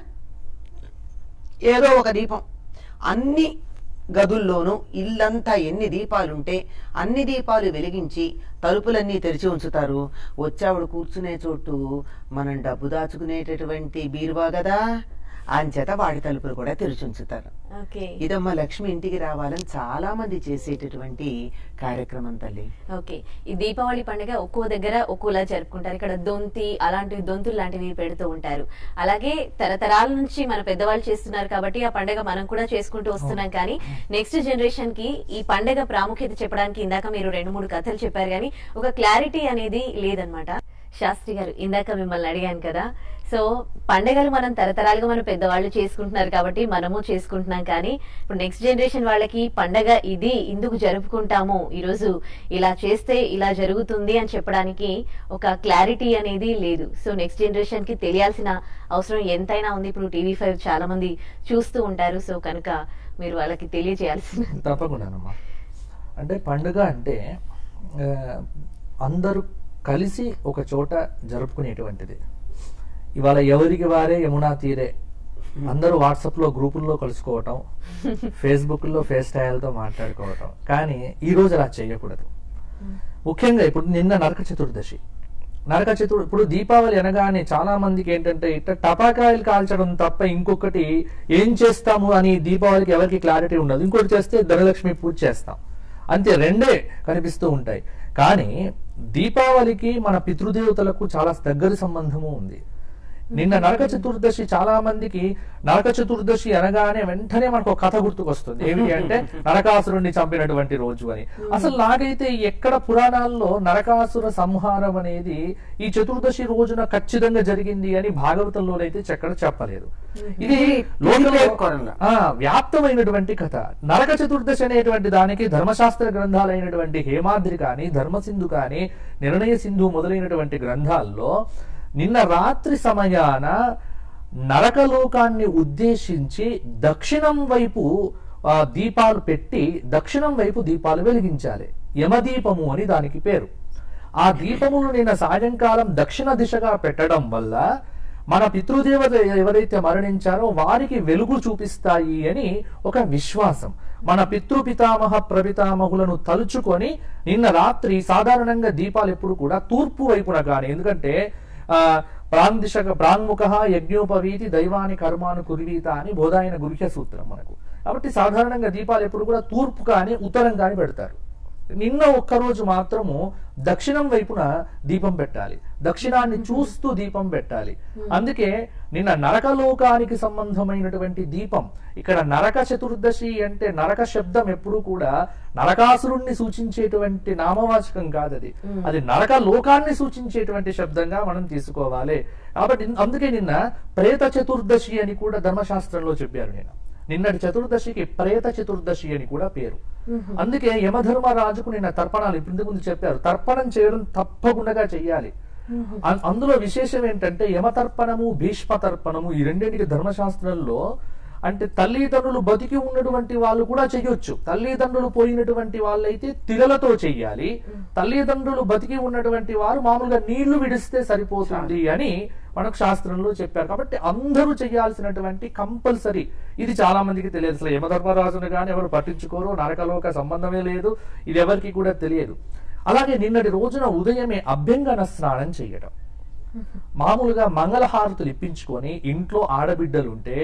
ఏదో ఒక దీపం అన్ని గదుల్లోనూ ఇల్లంతా ఎన్ని దీపాలుంటే అన్ని దీపాలు వెలిగించి తలుపులన్నీ తెరిచి ఉంచుతారు వచ్చావిడ కూర్చునే చోటు మనం డబ్బు దాచుకునేటటువంటి బీరువా కదా అంచేత వాడి తలుపులు కూడా తెరిచి ఉంచుతారు ఓకే ఇదమ్మా లక్ష్మి ఇంటికి రావాలని చాలా మంది చేసేటటువంటి కార్యక్రమం తల్లి ఓకే ఈ దీపావళి పండుగ ఒక్కో దగ్గర ఒక్కోలా జరుపుకుంటారు ఇక్కడ దొంతి అలాంటివి దొంతులు లాంటివి పెడుతూ ఉంటారు అలాగే తరతరాల నుంచి మన పెద్దవాళ్ళు చేస్తున్నారు కాబట్టి ఆ పండుగ మనం కూడా చేసుకుంటూ వస్తున్నాం కానీ నెక్స్ట్ జనరేషన్ కి ఈ పండుగ ప్రాముఖ్యత చెప్పడానికి ఇందాక మీరు రెండు మూడు కథలు చెప్పారు కానీ ఒక క్లారిటీ అనేది లేదనమాట శాస్త్రి గారు ఇందాక మిమ్మల్ని అడిగాను కదా సో పండగలు మనం తరతరాలుగా మన పెద్దవాళ్ళు చేసుకుంటున్నారు కాబట్టి మనము చేసుకుంటున్నాం కానీ ఇప్పుడు నెక్స్ట్ జనరేషన్ వాళ్ళకి పండగ ఇది ఇందుకు జరుపుకుంటాము ఈ రోజు ఇలా చేస్తే ఇలా జరుగుతుంది అని చెప్పడానికి ఒక క్లారిటీ అనేది లేదు సో నెక్స్ట్ జనరేషన్ కి తెలియాల్సిన అవసరం ఎంతైనా ఉంది ఇప్పుడు టీవీ ఫైవ్ చాలా మంది చూస్తూ ఉంటారు సో కనుక మీరు వాళ్ళకి తెలియజేయాల్సిన తప్పకుండానమ్మా అంటే పండుగ అంటే ఆ, అందరూ కలిసి ఒక చోట జరుపుకునేటువంటిది ఇవాళ ఎవరికి వారే యమునా తీరే అందరూ వాట్సాప్ లో గ్రూపుల్లో కలుసుకోవటం ఫేస్బుక్ లో ఫేస్ తో మాట్లాడుకోవటం కానీ ఈ రోజు అలా చేయకూడదు ముఖ్యంగా ఇప్పుడు నిన్న నరక చతుర్దశి నరక చతుర్ ఇప్పుడు దీపావళి అనగానే చాలా మందికి ఏంటంటే ఇట్లా టపాకాయలు కాల్చడం తప్ప ఇంకొకటి ఏం చేస్తాము అని దీపావళికి ఎవరికి క్లారిటీ ఉండదు ఇంకోటి చేస్తే ధనలక్ష్మి పూజ చేస్తాం అంతే రెండే కనిపిస్తూ ఉంటాయి కానీ దీపావళికి మన పితృదేవతలకు చాలా దగ్గర సంబంధము ఉంది నిన్న నరక చతుర్దశి చాలా మందికి నరక చతుర్దశి అనగానే వెంటనే మనకు ఒక కథ గుర్తుకొస్తుంది ఏమిటి అంటే నరకాసురుణ్ణి చంపినటువంటి రోజు అని అసలు నాకైతే ఎక్కడ పురాణాల్లో నరకాసుర సంహారం అనేది ఈ చతుర్దశి రోజున ఖచ్చితంగా జరిగింది అని భాగవతంలోనైతే ఎక్కడ చెప్పలేదు ఇది లోకంలో కోణంలో. ఆ వ్యాప్తమైనటువంటి కథ నరక చతుర్దశి అనేటువంటి దానికి ధర్మశాస్త్ర గ్రంథాలైనటువంటి హేమాద్రి కానీ ధర్మసింధు కానీ నిర్ణయ సింధు మొదలైనటువంటి గ్రంథాల్లో నిన్న రాత్రి సమయాన నరకలోకాన్ని ఉద్దేశించి దక్షిణం వైపు ఆ, దీపాలు పెట్టి దక్షిణం వైపు దీపాలు వెలిగించాలి యమదీపము అని దానికి పేరు ఆ దీపమును నిన్న సాయంకాలం దక్షిణ దిశగా పెట్టడం వల్ల మన పితృదేవత ఎవరైతే మరణించారో వారికి వెలుగు చూపిస్తాయి అని ఒక విశ్వాసం మన పితృపితామహ ప్రపితామహులను తలుచుకొని నిన్న రాత్రి సాధారణంగా దీపాలు ఎప్పుడు కూడా తూర్పు వైపున కానీ ఎందుకంటే ఆ ప్రాందిశక ప్రాంగుఖ యజ్ఞోపవీతి దైవాని కర్మాను కుర్వీత అని బోధాయన గురుహ్య సూత్రం మనకు కాబట్టి సాధారణంగా దీపాలు ఎప్పుడు కూడా తూర్పు కానీ ఉత్తరం కానీ పెడతారు నిన్న ఒక్కరోజు మాత్రము దక్షిణం వైపున దీపం పెట్టాలి దక్షిణాన్ని చూస్తూ దీపం పెట్టాలి అందుకే నిన్న నరకలోకానికి సంబంధమైనటువంటి దీపం ఇక్కడ నరక చతుర్దశి అంటే నరక శబ్దం ఎప్పుడు కూడా నరకాసురుణ్ణి సూచించేటువంటి నామవాచకం కాదు అది అది నరక లోకాన్ని సూచించేటువంటి శబ్దంగా మనం తీసుకోవాలి కాబట్టి అందుకే నిన్న ప్రేత చతుర్దశి అని కూడా ధర్మశాస్త్రంలో చెప్పారు నేను నిన్నటి చతుర్దశికి ప్రేత చతుర్దశి అని కూడా పేరు అందుకే యమధర్మరాజుకు నిన్న తర్పణాలు ఇప్పుడు ఇంతకు ముందు చెప్పారు తర్పణం చేయడం తప్పకుండా చెయ్యాలి అం- అందులో విశేషం ఏంటంటే యమతర్పణము భీష్మ తర్పణము ఈ రెండింటికి ధర్మశాస్త్రంలో అంటే తల్లిదండ్రులు బతికి ఉన్నటువంటి వాళ్ళు కూడా చెయ్యొచ్చు తల్లిదండ్రులు పోయినటువంటి వాళ్ళైతే తిరలతో చెయ్యాలి తల్లిదండ్రులు బతికి ఉన్నటువంటి వారు మామూలుగా నీళ్లు విడిస్తే సరిపోతుంది అని మనకు శాస్త్రంలో చెప్పారు కాబట్టి అందరూ చేయాల్సినటువంటి కంపల్సరీ ఇది చాలా మందికి తెలియదు అసలు యమధర్మరాజును కానీ ఎవరు పట్టించుకోరు నరకలోక సంబంధమే లేదు ఇది ఎవరికి కూడా తెలియదు అలాగే నిన్నటి రోజున ఉదయమే అభ్యంగన స్నానం చేయడం మామూలుగా మంగళహారతులు ఇప్పించుకొని ఇంట్లో ఆడబిడ్డలుంటే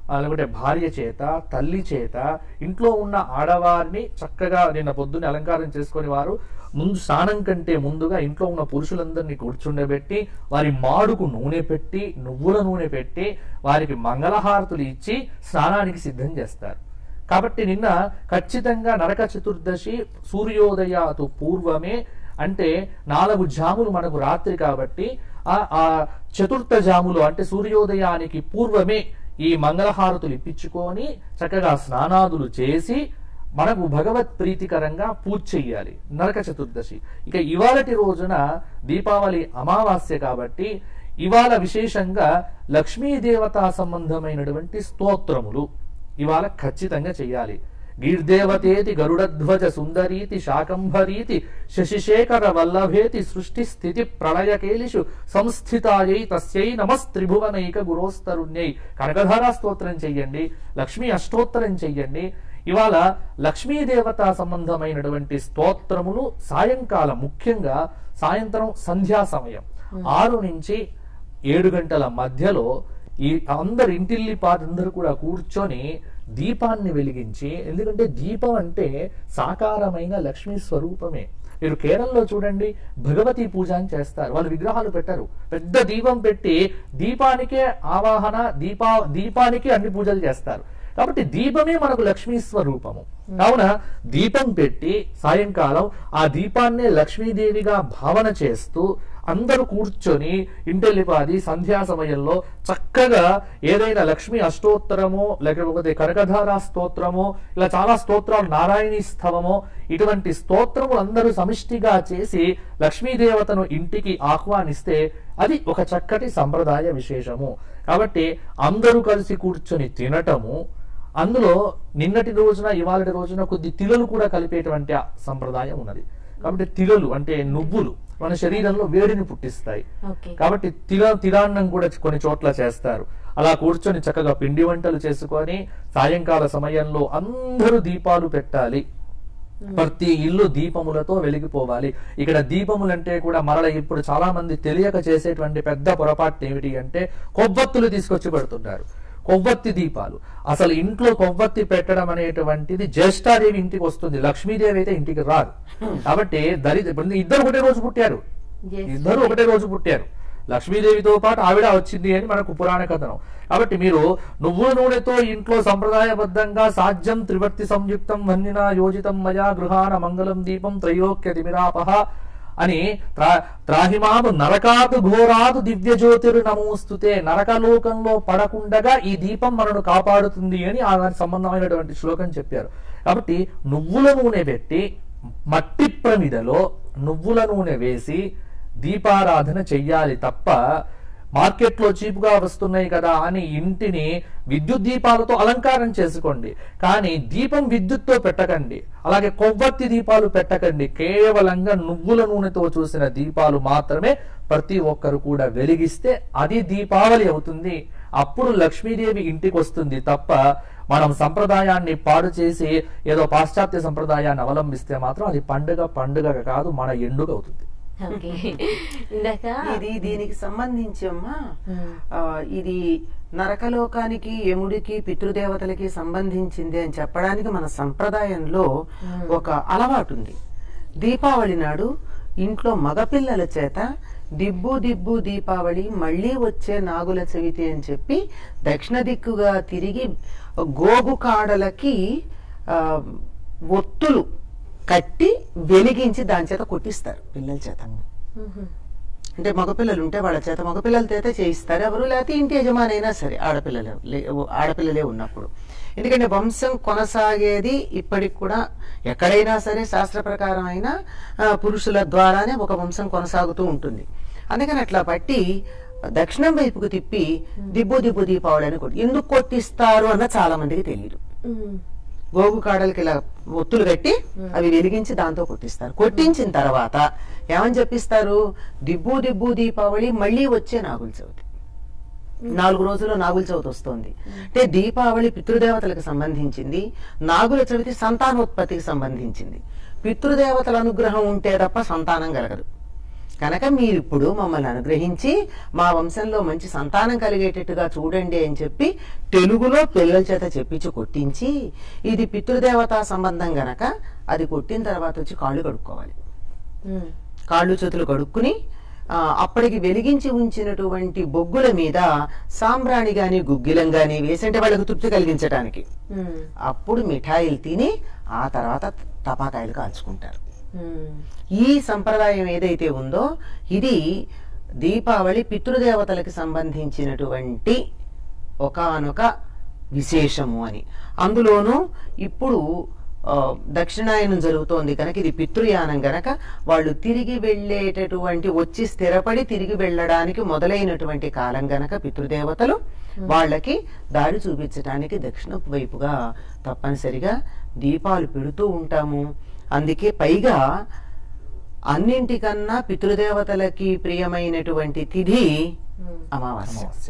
ఆ, లేకుంటే భార్య చేత తల్లి చేత ఇంట్లో ఉన్న ఆడవారిని చక్కగా నిన్న పొద్దున్నే అలంకారం చేసుకొని వారు ముందు స్నానం కంటే ముందుగా ఇంట్లో ఉన్న పురుషులందరినీ కూర్చుండబెట్టి వారి మాడుకు నూనె పెట్టి నువ్వుల నూనె పెట్టి వారికి మంగళహారతులు ఇచ్చి స్నానానికి సిద్ధం చేస్తారు కాబట్టి నిన్న ఖచ్చితంగా నరక చతుర్దశి సూర్యోదయాతు పూర్వమే అంటే నాలుగు జాములు మనకు రాత్రి కాబట్టి ఆ ఆ చతుర్థ జాములు అంటే సూర్యోదయానికి పూర్వమే ఈ మంగళహారతులు ఇప్పించుకొని చక్కగా స్నానాదులు చేసి మనకు భగవత్ ప్రీతికరంగా పూజ చెయ్యాలి నరక చతుర్దశి ఇక ఇవాళటి రోజున దీపావళి అమావాస్య కాబట్టి ఇవాళ విశేషంగా లక్ష్మీ దేవతా సంబంధమైనటువంటి స్తోత్రములు ఇవాళ ఖచ్చితంగా చెయ్యాలి గీర్దేవతేతి గరుడధ్వజ సుందరీతి శాకంభరీతి శశిశేఖర వల్లభేతి సృష్టి స్థితి ప్రళయకేలిషు సంస్థితాయై తస్యై నమస్త్రిభువనైక గురోస్తరుణ్యై కనకధారా స్తోత్రం చెయ్యండి లక్ష్మీ అష్టోత్తరం చెయ్యండి ఇవాళ లక్ష్మీ దేవత సంబంధమైనటువంటి స్తోత్రములు సాయంకాలం ముఖ్యంగా సాయంత్రం సంధ్యా సమయం ఆరు నుంచి ఏడు గంటల మధ్యలో ఈ అందరు ఇంటిల్లి పాటందరూ కూడా కూర్చొని దీపాన్ని వెలిగించి ఎందుకంటే దీపం అంటే సాకారమైన లక్ష్మీ స్వరూపమే మీరు కేరళలో చూడండి భగవతి పూజ అని చేస్తారు వాళ్ళు విగ్రహాలు పెట్టారు పెద్ద దీపం పెట్టి దీపానికే ఆవాహన దీపా దీపానికి అన్ని పూజలు చేస్తారు కాబట్టి దీపమే మనకు లక్ష్మీ స్వరూపము కావున దీపం పెట్టి సాయంకాలం ఆ దీపాన్నే లక్ష్మీదేవిగా భావన చేస్తూ అందరూ కూర్చొని ఇంటెల్లిపాది సంధ్యా సమయంలో చక్కగా ఏదైనా లక్ష్మీ అష్టోత్తరమో లేకపోతే కనకధారా స్తోత్రమో ఇలా చాలా స్తోత్రాలు నారాయణీ స్థవమో ఇటువంటి స్తోత్రములు అందరూ సమిష్టిగా చేసి లక్ష్మీదేవతను ఇంటికి ఆహ్వానిస్తే అది ఒక చక్కటి సంప్రదాయ విశేషము కాబట్టి అందరూ కలిసి కూర్చొని తినటము అందులో నిన్నటి రోజున ఇవాళటి రోజున కొద్ది తిలలు కూడా కలిపేటువంటి ఆ సంప్రదాయం ఉన్నది కాబట్టి తిలలు అంటే నువ్వులు మన శరీరంలో వేడిని పుట్టిస్తాయి ఓకే కాబట్టి తిల తిరాన్నం కూడా కొన్ని చోట్ల చేస్తారు అలా కూర్చొని చక్కగా పిండి వంటలు చేసుకొని సాయంకాల సమయంలో అందరూ దీపాలు పెట్టాలి ప్రతి ఇల్లు దీపములతో వెలిగిపోవాలి ఇక్కడ దీపములంటే కూడా మరల ఇప్పుడు చాలా మంది తెలియక చేసేటువంటి పెద్ద పొరపాటు ఏమిటి అంటే కొవ్వొత్తులు తీసుకొచ్చి పెడుతుంటారు కొవ్వొత్తి దీపాలు అసలు ఇంట్లో కొవ్వొత్తి పెట్టడం అనేటువంటిది జ్యేష్ఠాదేవి ఇంటికి వస్తుంది లక్ష్మీదేవి అయితే ఇంటికి రాదు కాబట్టి దరిద్ర ఇప్పుడు ఇద్దరు ఒకటే రోజు పుట్టారు Yes. ఇద్దరు ఒకటే రోజు పుట్టారు లక్ష్మీదేవితో పాటు ఆవిడ వచ్చింది అని మనకు పురాణ కథనం కాబట్టి మీరు నువ్వుల నూనెతో ఇంట్లో సంప్రదాయబద్ధంగా సాధ్యం త్రివర్తి సంయుక్తం వన్నిన యోజితం మయా గృహాన మంగళం దీపం త్రయోక్య తిమిరాపహ అని త్రా- త్రాహిమాము నరకాదు ఘోరాదు దివ్య జ్యోతిరు నమోస్తుతే నరకలోకంలో పడకుండగా ఈ దీపం మనను కాపాడుతుంది అని ఆ దానికి సంబంధమైనటువంటి శ్లోకం చెప్పారు కాబట్టి నువ్వుల నూనె పెట్టి మట్టి ప్రమిదలో నువ్వుల నూనె వేసి దీపారాధన చెయ్యాలి తప్ప మార్కెట్లో చీపుగా వస్తున్నాయి కదా అని ఇంటిని విద్యుత్ దీపాలతో అలంకారం చేసుకోండి కానీ దీపం విద్యుత్తో పెట్టకండి అలాగే కొవ్వొత్తి దీపాలు పెట్టకండి కేవలంగా నువ్వుల నూనెతో చూసిన దీపాలు మాత్రమే ప్రతి ఒక్కరు కూడా వెలిగిస్తే అది దీపావళి అవుతుంది అప్పుడు లక్ష్మీదేవి ఇంటికి వస్తుంది తప్ప మనం సంప్రదాయాన్ని పాడు చేసి ఏదో పాశ్చాత్య సంప్రదాయాన్ని అవలంబిస్తే మాత్రం అది పండుగ పండుగ కాదు మన ఎండుగ అవుతుంది ఓకే ఇందాక ఇది దీనికి సంబంధించి అమ్మా మ్మ్. ఆ, ఇది నరకలోకానికి యముడికి పితృదేవతలకి సంబంధించింది అని చెప్పడానికి మన సంప్రదాయంలో ఒక అలవాటు ఉంది దీపావళి నాడు ఇంట్లో మగపిల్లల చేత దిబ్బు దిబ్బు దీపావళి మళ్ళీ వచ్చే నాగుల చవితి అని చెప్పి దక్షిణ దిక్కుగా తిరిగి గోగు కాడలకి ఆ, ఒత్తులు కట్టి వెలిగించి దాని చేత కొట్టిస్తారు పిల్లల చేత మ్మ్. అంటే మగపిల్లలు ఉంటే వాళ్ళ చేత మగపిల్లలతో అయితే చేయిస్తారు ఎవరు లేకపోతే ఇంటి యజమాని అయినా సరే ఆడపిల్లలే లే- ఆడపిల్లలే ఉన్నప్పుడు ఎందుకంటే వంశం కొనసాగేది ఇప్పటికి కూడా ఎక్కడైనా సరే శాస్త్ర ప్రకారం అయినా ఆ, పురుషుల ద్వారానే ఒక వంశం కొనసాగుతూ ఉంటుంది అందుకని అట్లా పట్టి దక్షిణం వైపుకు తిప్పి దిబ్బు దిబ్బు దీపావళి అని కొట్టి ఎందుకు కొట్టిస్తారు అన్న చాలా మందికి తెలియదు మ్మ్. గోగు కాడలకి ఇలా ఒత్తులు కట్టి అవి వెలిగించి దాంతో కొట్టిస్తారు కొట్టించిన తర్వాత ఏమని చెప్పిస్తారు దిబ్బు దిబ్బు దీపావళి మళ్ళీ వచ్చే నాగుల చవితి నాలుగు రోజుల్లో నాగుల చవితి వస్తుంది అంటే దీపావళి పితృదేవతలకు సంబంధించింది నాగుల చవితి సంతానోత్పత్తికి సంబంధించింది పితృదేవతల అనుగ్రహం ఉంటే తప్ప సంతానం కలగదు కనుక మీరు ఇప్పుడు మమ్మల్ని అనుగ్రహించి మా వంశంలో మంచి సంతానం కలిగేటట్టుగా చూడండి అని చెప్పి తెలుగులో పిల్లల చేత చెప్పించి కొట్టించి ఇది పితృదేవతా సంబంధం గనక అది కొట్టిన తర్వాత వచ్చి కాళ్ళు కడుక్కోవాలి ఉమ్, కాళ్ళు చేతులు కడుక్కుని ఆ, అప్పటికి వెలిగించి ఉంచినటువంటి బొగ్గుల మీద సాంబ్రాణి గాని గుగ్గిలం గాని వేసంటే వాళ్ళకు తృప్తి కలిగించడానికి ఉమ్, అప్పుడు మిఠాయిలు తిని ఆ తర్వాత టపాకాయలు కాల్చుకుంటారు ఉమ్, ఈ సంప్రదాయం ఏదైతే ఉందో ఇది దీపావళి పితృదేవతలకు సంబంధించినటువంటి ఒకానొక విశేషము అని అందులోనూ ఇప్పుడు ఆ, దక్షిణాయనం జరుగుతోంది కనుక ఇది పితృయానం గనక వాళ్ళు తిరిగి వెళ్ళేటటువంటి వచ్చి స్థిరపడి తిరిగి వెళ్ళడానికి మొదలైనటువంటి కాలం గనక పితృదేవతలు వాళ్ళకి దారి చూపించడానికి దక్షిణపు వైపుగా తప్పనిసరిగా దీపాలు పెడుతూ ఉంటాము అందుకే పైగా అన్నింటికన్నా పితృదేవతలకి ప్రియమైనటువంటి తిథి ఉమ్. అమావాస్య అమావాస్య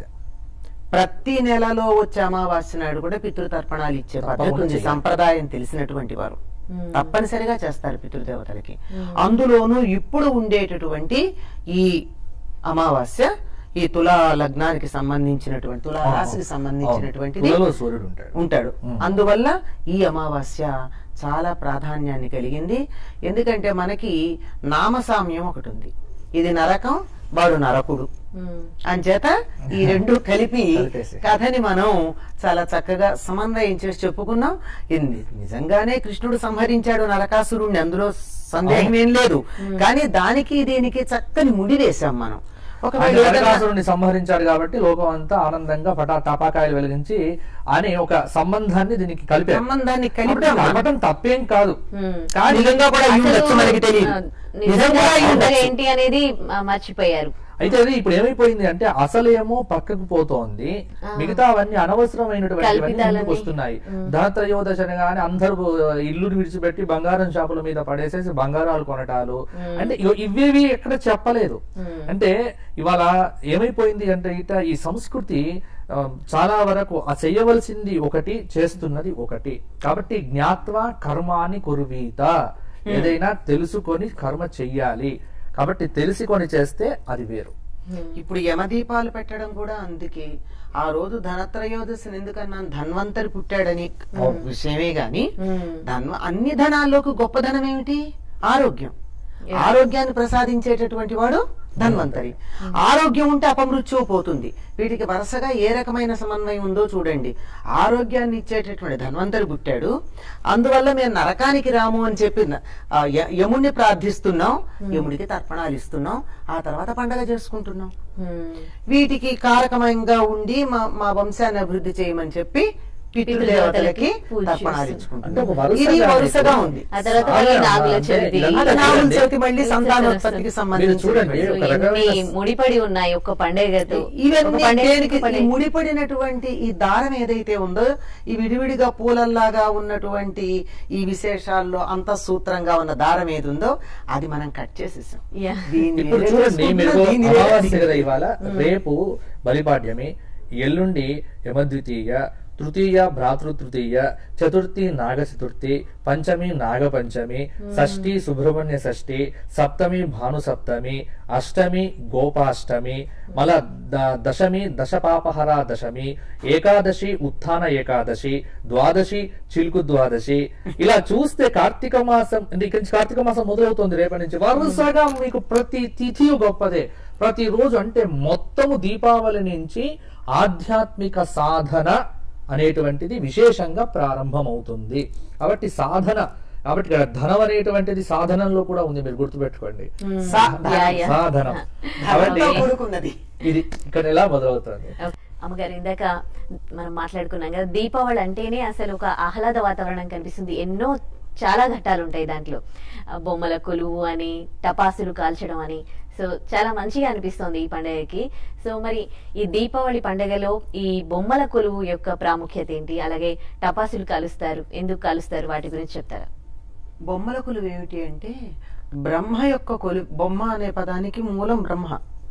ప్రతి నెలలో వచ్చే అమావాస్య నాడు కూడా పితృతర్పణాలు ఇచ్చే పద్ధతి తప్పకుండా ఉంది చేయాలి. సంప్రదాయం తెలిసినటువంటి వారు ఉమ్. తప్పనిసరిగా చేస్తారు పితృదేవతలకి మ్మ్. అందులోనూ ఇప్పుడు ఉండేటటువంటి ఈ అమావాస్య ఈ తులా లగ్నానికి సంబంధించినటువంటి తులా రాశికి సంబంధించినటువంటిది తులలో సూర్యుడు ఉంటాడు ఉంటాడు మ్మ్. అందువల్ల ఈ అమావాస్య చాలా ప్రాధాన్యాన్ని కలిగింది ఎందుకంటే మనకి నామసామ్యం ఒకటి ఉంది ఇది నరకం వాడు నరకుడు ఉమ్, అంచేత ఈ రెండు కలిపి కలిపేసి. కథని మనం చాలా చక్కగా సమన్వయం చేసి చెప్పుకున్నాం ఇది ని- నిజంగానే కృష్ణుడు సంహరించాడు నరకాసురుణ్ణి అందులో సందేహం ఏం లేదు కానీ దానికి దీనికి చక్కని ముడి వేశాం మనం ఒకవేళ ఆయన ఏదైనా- నరకాసురుడిని సంహరించాడు కాబట్టి లోకం అంతా ఆనందంగా పటా టపాకాయలు వెలిగించి అని ఒక సంబంధాన్ని దీనికి కలిపారు సంబంధాన్ని కాబట్టి కలిపాం కలపటం తప్పేం కాదు ఉమ్. కానీ నిజంగా కూడా అయి ఉండొచ్చు అసలు, మనకి తెలియదు ఆ, నిజంగా నిజంగా అయి అందరూ ఉండొచ్చు. ఏంటి అనేది ఆ, మర్చిపోయారు అయితే అది ఇప్పుడు ఏమైపోయింది అంటే అసలేమో పక్కకు పోతోంది ఆ. మిగతావన్నీ అనవసరమైనటువంటి కల్పితాలని. ముందుకు వస్తున్నాయి ఉమ్. ధనత్రయోదశి అనగానే అందరూ ఇల్లు విడిచిపెట్టి బంగారం షాపుల మీద పడేసేసి బంగారాలు కొనటాలు ఉమ్. అంటే ఇగో ఇవేవి ఎక్కడ చెప్పలేదు ఉమ్. అంటే ఇవాళ ఏమైపోయింది అంటే ఇట ఈ సంస్కృతి ఆ, చాలా వరకు ఆ చేయవలసింది ఒకటి చేస్తున్నది ఒకటి కాబట్టి జ్ఞాత్వ కర్మాని కుర్వీత ఏదైనా తెలుసుకొని కర్మ చెయ్యాలి కాబట్టి తెలిసికొని చేస్తే అది వేరు ఉమ్, ఇప్పుడు యమదీపాలు పెట్టడం కూడా అందుకే ఆ రోజు ధనత్రయోదశిని ఎందుకన్నాను ధన్వంతరి పుట్టాడని విషయమే గాని ఉమ్, ధన్వ అన్ని ధనాల్లోకి గొప్ప ధనం ఏమిటి ఆరోగ్యం Yeah. ఆరోగ్యాన్ని ప్రసాదించేటటువంటి వాడు ధన్వంతరి ఆరోగ్యం ఉంటే అపమృత్యువు పోతుంది వీటికి వరుసగా ఏ రకమైన సమన్వయం ఉందో చూడండి ఆరోగ్యాన్ని ఇచ్చేటటువంటి ధన్వంతరి పుట్టాడు అందువల్ల మేము నరకానికి రాము అని చెప్పి ఆ, య- యముణ్ణి ప్రార్థిస్తున్నాం యముడికి తర్పణాలు ఇస్తున్నాం ఆ తర్వాత పండగ చేసుకుంటున్నాం ఉమ్. వీటికి కారకమంగా ఉండి మా మా వంశాన్ని అభివృద్ధి చేయమని చెప్పి పితృదేవతలకి పూజ తర్పణాలు చేస్తున్నాం. అంటే ఒక ఇచ్చుకుంటున్నాం వరుసగా ఇది వరుసగా మీకు ఉంది ఆ తర్వాత మళ్ళీ సాధారణ నాగుల అంటే చవితి ఇదంతా అది నాగుల చూడండి. చవితి మళ్ళీ సంతానోత్పత్తికి మీరు సంబంధించి చూడండి సో ఒక రకమైన ఇన్ని ముడిపడి ఉన్నాయి ఒక్క పండుగతో ఒక ఇవన్నీ పండుగ దేనికి ఒక ఈ పండుగ. ముడిపడినటువంటి ఈ దారం ఏదైతే ఉందో ఈ విడివిడిగా పూలల్లాగా ఉన్నటువంటి ఈ విశేషాల్లో అంతఃసూత్రంగా ఉన్న దారం ఏది ఉందో అది మనం కట్ చేసేసాం Yeah. దీన్ని ఇప్పుడు వేరే చూడండి చేసుకుంటున్నాం, మీరు దీన్ని వేరే అమావాస్య కదా ఇవాళ రేపు బలిపాడ్యమి ఎల్లుండి యమద్వితీయ తృతీయ భ్రాతృతృతీయ చతుర్థి నాగ చతుర్థి పంచమి నాగ పంచమి షష్ఠి సుబ్రహ్మణ్య షష్ఠి సప్తమి భాను సప్తమి అష్టమి గోపాష్టమి మళ్ళా ద- దశమి దశపాపహర దశమి ఏకాదశి ఉత్థాన ఏకాదశి ద్వాదశి చిలుకు ద్వాదశి ఇలా చూస్తే కార్తీక మాసం అంటే ఇక్కడి నుంచి కార్తీక మాసం మొదలవుతుంది రేపటి నుంచి వరుసగా మీకు ప్రతి తిథి గొప్పదే ప్రతి రోజు అంటే మొత్తము దీపావళి నుంచి ఆధ్యాత్మిక సాధన అనేటువంటిది విశేషంగా ప్రారంభమవుతుంది కాబట్టి సాధన కాబట్టి ఇక్కడ ధనం అనేటువంటిది సాధనంలో కూడా ఉంది మీరు గుర్తుపెట్టుకోండి ఉమ్. సాధన. Yeah, yeah. సాధనం కాబట్టి ధనంతో కూడుకున్నది ఇది ఇక్కడ ఎలా మొదలవుతుంది అమ్మగారు ఇందాక మనం మాట్లాడుకున్నాం కదా దీపావళి అంటేనే అసలు ఒక ఆహ్లాద వాతావరణం కనిపిస్తుంది ఎన్నో చాలా ఘట్టాలు ఉంటాయి దాంట్లో ఆ, బొమ్మల కొలువు అని టపాసులు కాల్చడం అని సో చాలా మంచిగా అనిపిస్తుంది ఈ పండుగకి సో మరి ఈ దీపావళి పండుగలో ఈ బొమ్మల కొలువు యొక్క ప్రాముఖ్యత ఏంటి అలాగే టపాసులు కాలుస్తారు ఎందుకు కాలుస్తారు వాటి గురించి చెప్తారా బొమ్మల కొలువు ఏమిటి అంటే బ్రహ్మ యొక్క కొలు బొమ్మ అనే పదానికి మూలం బ్రహ్మ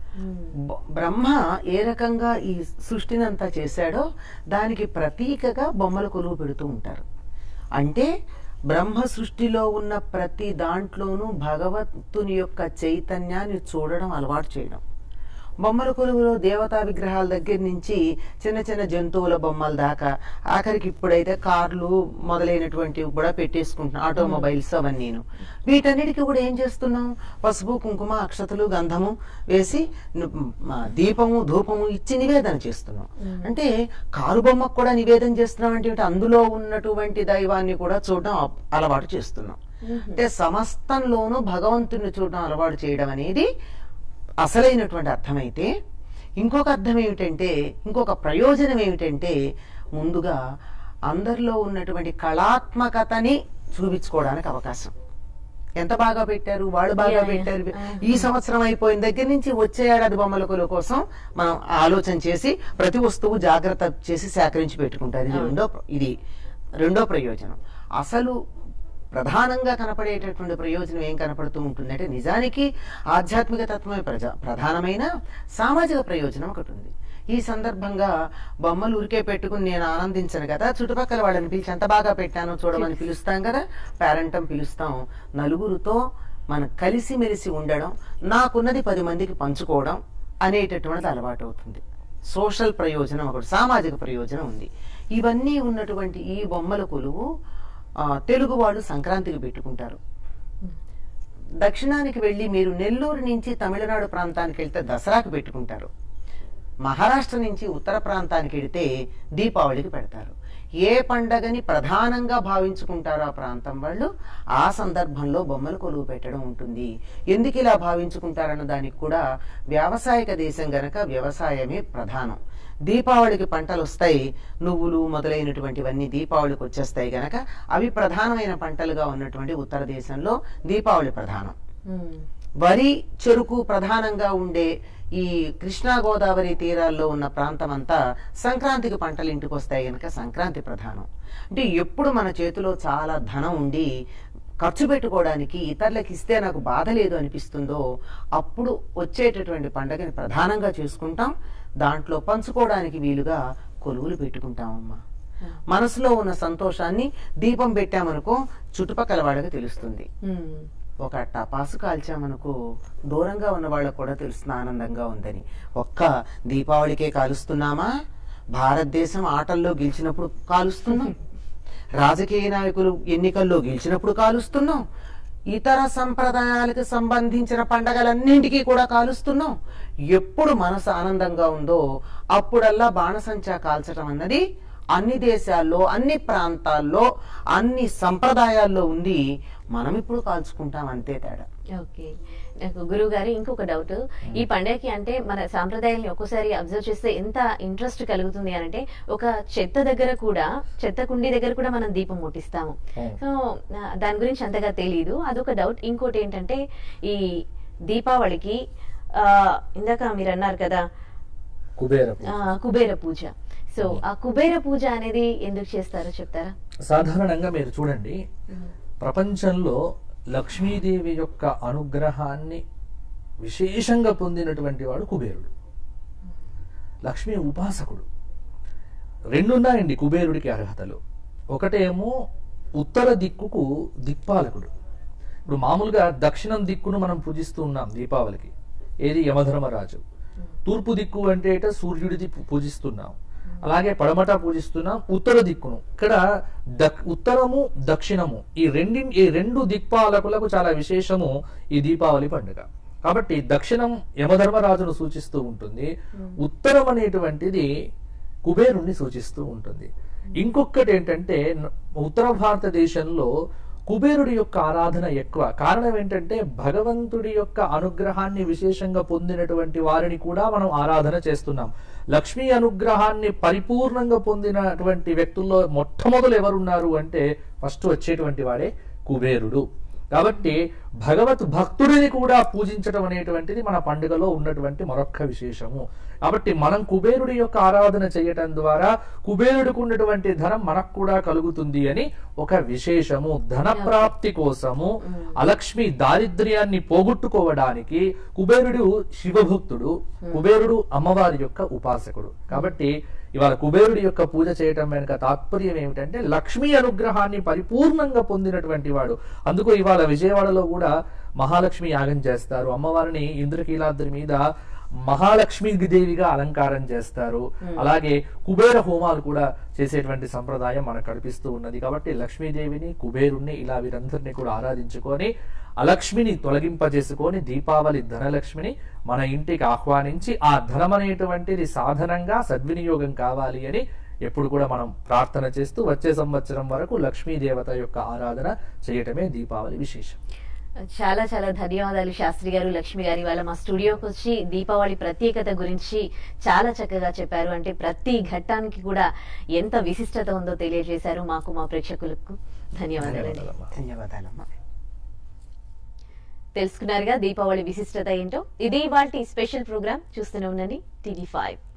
బ- బ్రహ్మ ఏ రకంగా ఈ సృష్టిని అంతా చేశాడో దానికి ప్రతీకగా బొమ్మల కొలువు పెడుతూ ఉంటారు అంటే బ్రహ్మ సృష్టిలో ఉన్న ప్రతి దాంట్లోనూ భగవంతుని యొక్క చైతన్యాన్ని చూడడం అలవాటు చేయడం బొమ్మల కొలువులో దేవతా విగ్రహాల దగ్గర నుంచి చిన్న చిన్న జంతువుల బొమ్మల దాకా ఆఖరికి ఇప్పుడైతే కార్లు మొదలైనటువంటివి కూడా పెట్టేసుకుంటున్నాం ఆటోమొబైల్స్ అవన్నీను వీటన్నిటికీ కూడా ఏం చేస్తున్నాం పసుపు కుంకుమ అక్షతలు గంధము వేసి ను- మ, దీపము ధూపము ఇచ్చి నివేదన చేస్తున్నాం అంటే కారు బొమ్మకు కూడా నివేదన చేస్తున్నాం అంటే ఏమిటి? అందులో ఉన్నటువంటి దైవాన్ని కూడా చూడడం అప్- అలవాటు చేస్తున్నాం అంటే సమస్తంలోనూ భగవంతుని చూడడం అలవాటు చేయడం అనేది అసలైనటువంటి అర్థమైతే ఇంకొక అర్థం ఏమిటంటే ఇంకొక ప్రయోజనం ఏమిటంటే ముందుగా అందరిలో ఉన్నటువంటి కళాత్మకతని చూపించుకోవడానికి అవకాశం ఎంత బాగా పెట్టారు వాళ్ళు బాగా Yeah, yeah. పెట్టారు Ah. ఈ సంవత్సరం అయిపోయిన దగ్గర నుంచి వచ్చే ఏడాది బొమ్మల కొలువు కోసం మనం ఆలోచన చేసి ప్రతి వస్తువు జాగ్రత్త చేసి సేకరించి పెట్టుకుంటారు ఇది అవును. రెండో ప్ర- ఇది రెండో ప్రయోజనం అసలు ప్రధానంగా కనపడేటటువంటి ప్రయోజనం ఏం కనపడుతూ ఉంటుంది అంటే నిజానికి ఆధ్యాత్మిక తత్వమే ప్రజా ప్రధానమైన సామాజిక ప్రయోజనం ఒకటి ఉంది ఈ సందర్భంగా బొమ్మలు ఊరికే పెట్టుకుని నేను ఆనందించను కదా చుట్టుపక్కల వాళ్ళని పిలిచి ఎంత బాగా పెట్టానో చూడమని పిలుస్తాం కదా పేరెంటం పిలుస్తాం నలుగురితో మనం కలిసిమెలిసి ఉండడం నాకున్నది పది మందికి పంచుకోవడం అనేటటువంటిది అలవాటు అవుతుంది సోషల్ ప్రయోజనం ఒకటి సామాజిక ప్రయోజనం ఉంది ఇవన్నీ ఉన్నటువంటి ఈ బొమ్మల కొలువు ఆ, తెలుగు వాళ్ళు సంక్రాంతికి పెట్టుకుంటారు దక్షిణానికి వెళ్ళి మీరు నెల్లూరు నుంచి తమిళనాడు ప్రాంతానికి వెళ్తే దసరాకి పెట్టుకుంటారు మహారాష్ట్ర నుంచి ఉత్తర ప్రాంతానికి వెళితే దీపావళికి పెడతారు ఏ పండగని ప్రధానంగా భావించుకుంటారో ఆ ప్రాంతం వాళ్ళు ఆ సందర్భంలో బొమ్మల కొలువు పెట్టడం ఉంటుంది ఎందుకు ఇలా భావించుకుంటారన్న దానికి కూడా వ్యావసాయిక దేశం గనక వ్యవసాయమే ప్రధానం దీపావళికి పంటలు వస్తాయి నువ్వులు మొదలైనటువంటివన్నీ దీపావళికి వచ్చేస్తాయి గనక అవి ప్రధానమైన పంటలుగా ఉన్నటువంటి ఉత్తర దేశంలో దీపావళి ప్రధానం ఉమ్. వరి చెరుకు ప్రధానంగా ఉండే ఈ కృష్ణా గోదావరి తీరాల్లో ఉన్న ప్రాంతం అంతా సంక్రాంతికి పంటలు ఇంటికి వస్తాయి కనుక సంక్రాంతి ప్రధానం అంటే ఎప్పుడు మన చేతిలో చాలా ధనం ఉండి ఖర్చు పెట్టుకోవడానికి ఇతరులకు ఇస్తే నాకు బాధ లేదు అనిపిస్తుందో అప్పుడు వచ్చేటటువంటి పండగని ప్రధానంగా చేసుకుంటాం దాంట్లో పంచుకోవడానికి వీలుగా కొలువులు పెట్టుకుంటామమ్మా మనసులో ఉన్న సంతోషాన్ని దీపం పెట్టామనుకో చుట్టుపక్కల వాళ్ళకి తెలుస్తుంది ఉమ్. ఒక టపాసు కాల్చామనుకో దూరంగా ఉన్న వాళ్ళకు కూడా తెలుస్తుంది ఆనందంగా ఉందని ఒక్క దీపావళికే కాలుస్తున్నామా భారతదేశం ఆటల్లో గెలిచినప్పుడు కాలుస్తున్నాం రాజకీయ నాయకులు ఎన్నికల్లో గెలిచినప్పుడు కాలుస్తున్నాం ఇతర సంప్రదాయాలకు సంబంధించిన పండగలన్నింటికీ కూడా కాలుస్తున్నాం ఎప్పుడు మనసు ఆనందంగా ఉందో అప్పుడల్లా బాణసంచా కాల్చడం అన్నది అన్ని దేశాల్లో అన్ని ప్రాంతాల్లో అన్ని సంప్రదాయాల్లో ఉంది మనం ఇప్పుడు కాల్చుకుంటాం అంతే తేడా ఓకే నాకు గురువు గారు ఇంకొక డౌట్ ఈ పండగకి అంటే మన సాంప్రదాయాల్ని ఒక్కోసారి అబ్జర్వ్ చేస్తే ఎంత ఇంట్రెస్ట్ కలుగుతుంది అని అంటే ఒక చెత్త దగ్గర కూడా చెత్త కుండీ దగ్గర కూడా మనం దీపం ముట్టిస్తాము అవును. సో ఆ, దాని గురించి అంతగా తెలియదు అదొక డౌట్ ఇంకోటి ఏంటంటే ఈ దీపావళికి ఆ ఇందాక మీరు అన్నారు కదా కుబేర పూజ. ఆ, కుబేర పూజ సో ఆ కుబేర పూజ అనేది ఎందుకు చేస్తారో చెప్తారా సాధారణంగా మీరు చూడండి ప్రపంచంలో లక్ష్మీదేవి యొక్క అనుగ్రహాన్ని విశేషంగా పొందినటువంటి వాడు కుబేరుడు లక్ష్మీ ఉపాసకుడు రెండున్నాయండి కుబేరుడికి అర్హతలు ఒకటేమో ఉత్తర దిక్కుకు దిక్పాలకుడు ఇప్పుడు మామూలుగా దక్షిణం దిక్కును మనం పూజిస్తూ ఉన్నాం దీపావళికి ఏది యమధర్మరాజు తూర్పు దిక్కు అంటే ఏట సూర్యుడిది పూ- పూజిస్తున్నాం అలాగే పడమట పూజిస్తున్నాం ఉత్తర దిక్కును ఇక్కడ దక్ ఉత్తరము దక్షిణము ఈ రెండి ఈ రెండు దిక్పాలకులకు చాలా విశేషము ఈ దీపావళి పండుగ కాబట్టి దక్షిణం యమధర్మరాజును సూచిస్తూ ఉంటుంది ఉత్తరం అనేటువంటిది కుబేరుణ్ణి సూచిస్తూ ఉంటుంది ఇంకొకటి ఏంటంటే న- ఉత్తర భారతదేశంలో కుబేరుడి యొక్క ఆరాధన ఎక్కువ కారణం ఏంటంటే భగవంతుడి యొక్క అనుగ్రహాన్ని విశేషంగా పొందినటువంటి వారిని కూడా మనం ఆరాధన చేస్తున్నాం లక్ష్మీ అనుగ్రహాన్ని పరిపూర్ణంగా పొందినటువంటి వ్యక్తుల్లో మొట్టమొదలు ఎవరున్నారు అంటే ఫస్ట్ వచ్చేటువంటి వాడే కుబేరుడు కాబట్టి భగవత్ భక్తుడిని కూడా పూజించడం అనేటువంటిది మన పండుగలో ఉన్నటువంటి మరొక్క విశేషము కాబట్టి మనం కుబేరుడి యొక్క ఆరాధన చేయటం ద్వారా కుబేరుడికి ఉన్నటువంటి ధనం మనకు కూడా కలుగుతుంది అని ఒక విశేషము ధన ప్రాప్తి కోసము అలక్ష్మి దారిద్ర్యాన్ని పోగొట్టుకోవడానికి కుబేరుడు శివభక్తుడు కుబేరుడు అమ్మవారి యొక్క ఉపాసకుడు కాబట్టి ఇవాళ కుబేరుడి యొక్క పూజ చేయటం వెనుక తాత్పర్యం ఏమిటంటే లక్ష్మీ అనుగ్రహాన్ని పరిపూర్ణంగా పొందినటువంటి వాడు అందుకు ఇవాళ విజయవాడలో కూడా మహాలక్ష్మి యాగం చేస్తారు అమ్మవారిని ఇంద్రకీలాద్రి మీద మహాలక్ష్మి దేవిగా అలంకారం చేస్తారు అలాగే కుబేర హోమాలు కూడా చేసేటువంటి సంప్రదాయం మనకు కనిపిస్తూ ఉన్నది కాబట్టి లక్ష్మీదేవిని కుబేరుణ్ణి ఇలా వీరందరినీ కూడా ఆరాధించుకొని అలక్ష్మిని తొలగింపజేసుకొని దీపావళి ధనలక్ష్మిని మన ఇంటికి ఆహ్వానించి ఆ ధనం అనేటువంటిది సాధనంగా సద్వినియోగం కావాలి అని ఎప్పుడు కూడా మనం ప్రార్థన చేస్తూ వచ్చే సంవత్సరం వరకు లక్ష్మీ దేవత యొక్క ఆరాధన చేయటమే దీపావళి విశేషం చాలా చాలా ధన్యవాదాలు శాస్త్రి గారు లక్ష్మి గారి వాళ్ళ మా స్టూడియోకి వచ్చి దీపావళి ప్రత్యేకత గురించి చాలా చక్కగా చెప్పారు అంటే ప్రతి ఘట్టానికి కూడా ఎంత విశిష్టత ఉందో తెలియజేశారు మాకు మా ప్రేక్షకులకు ధన్యవాదాలండి ధన్యవాదాలమ్మా. ధన్యవాదాలమ్మా తెలుసుకున్నారుగా దీపావళి విశిష్టత ఏంటో ఇది ఇవాళ స్పెషల్ ప్రోగ్రామ్ చూస్తూనే ఉండండి టీవీ ఫైవ్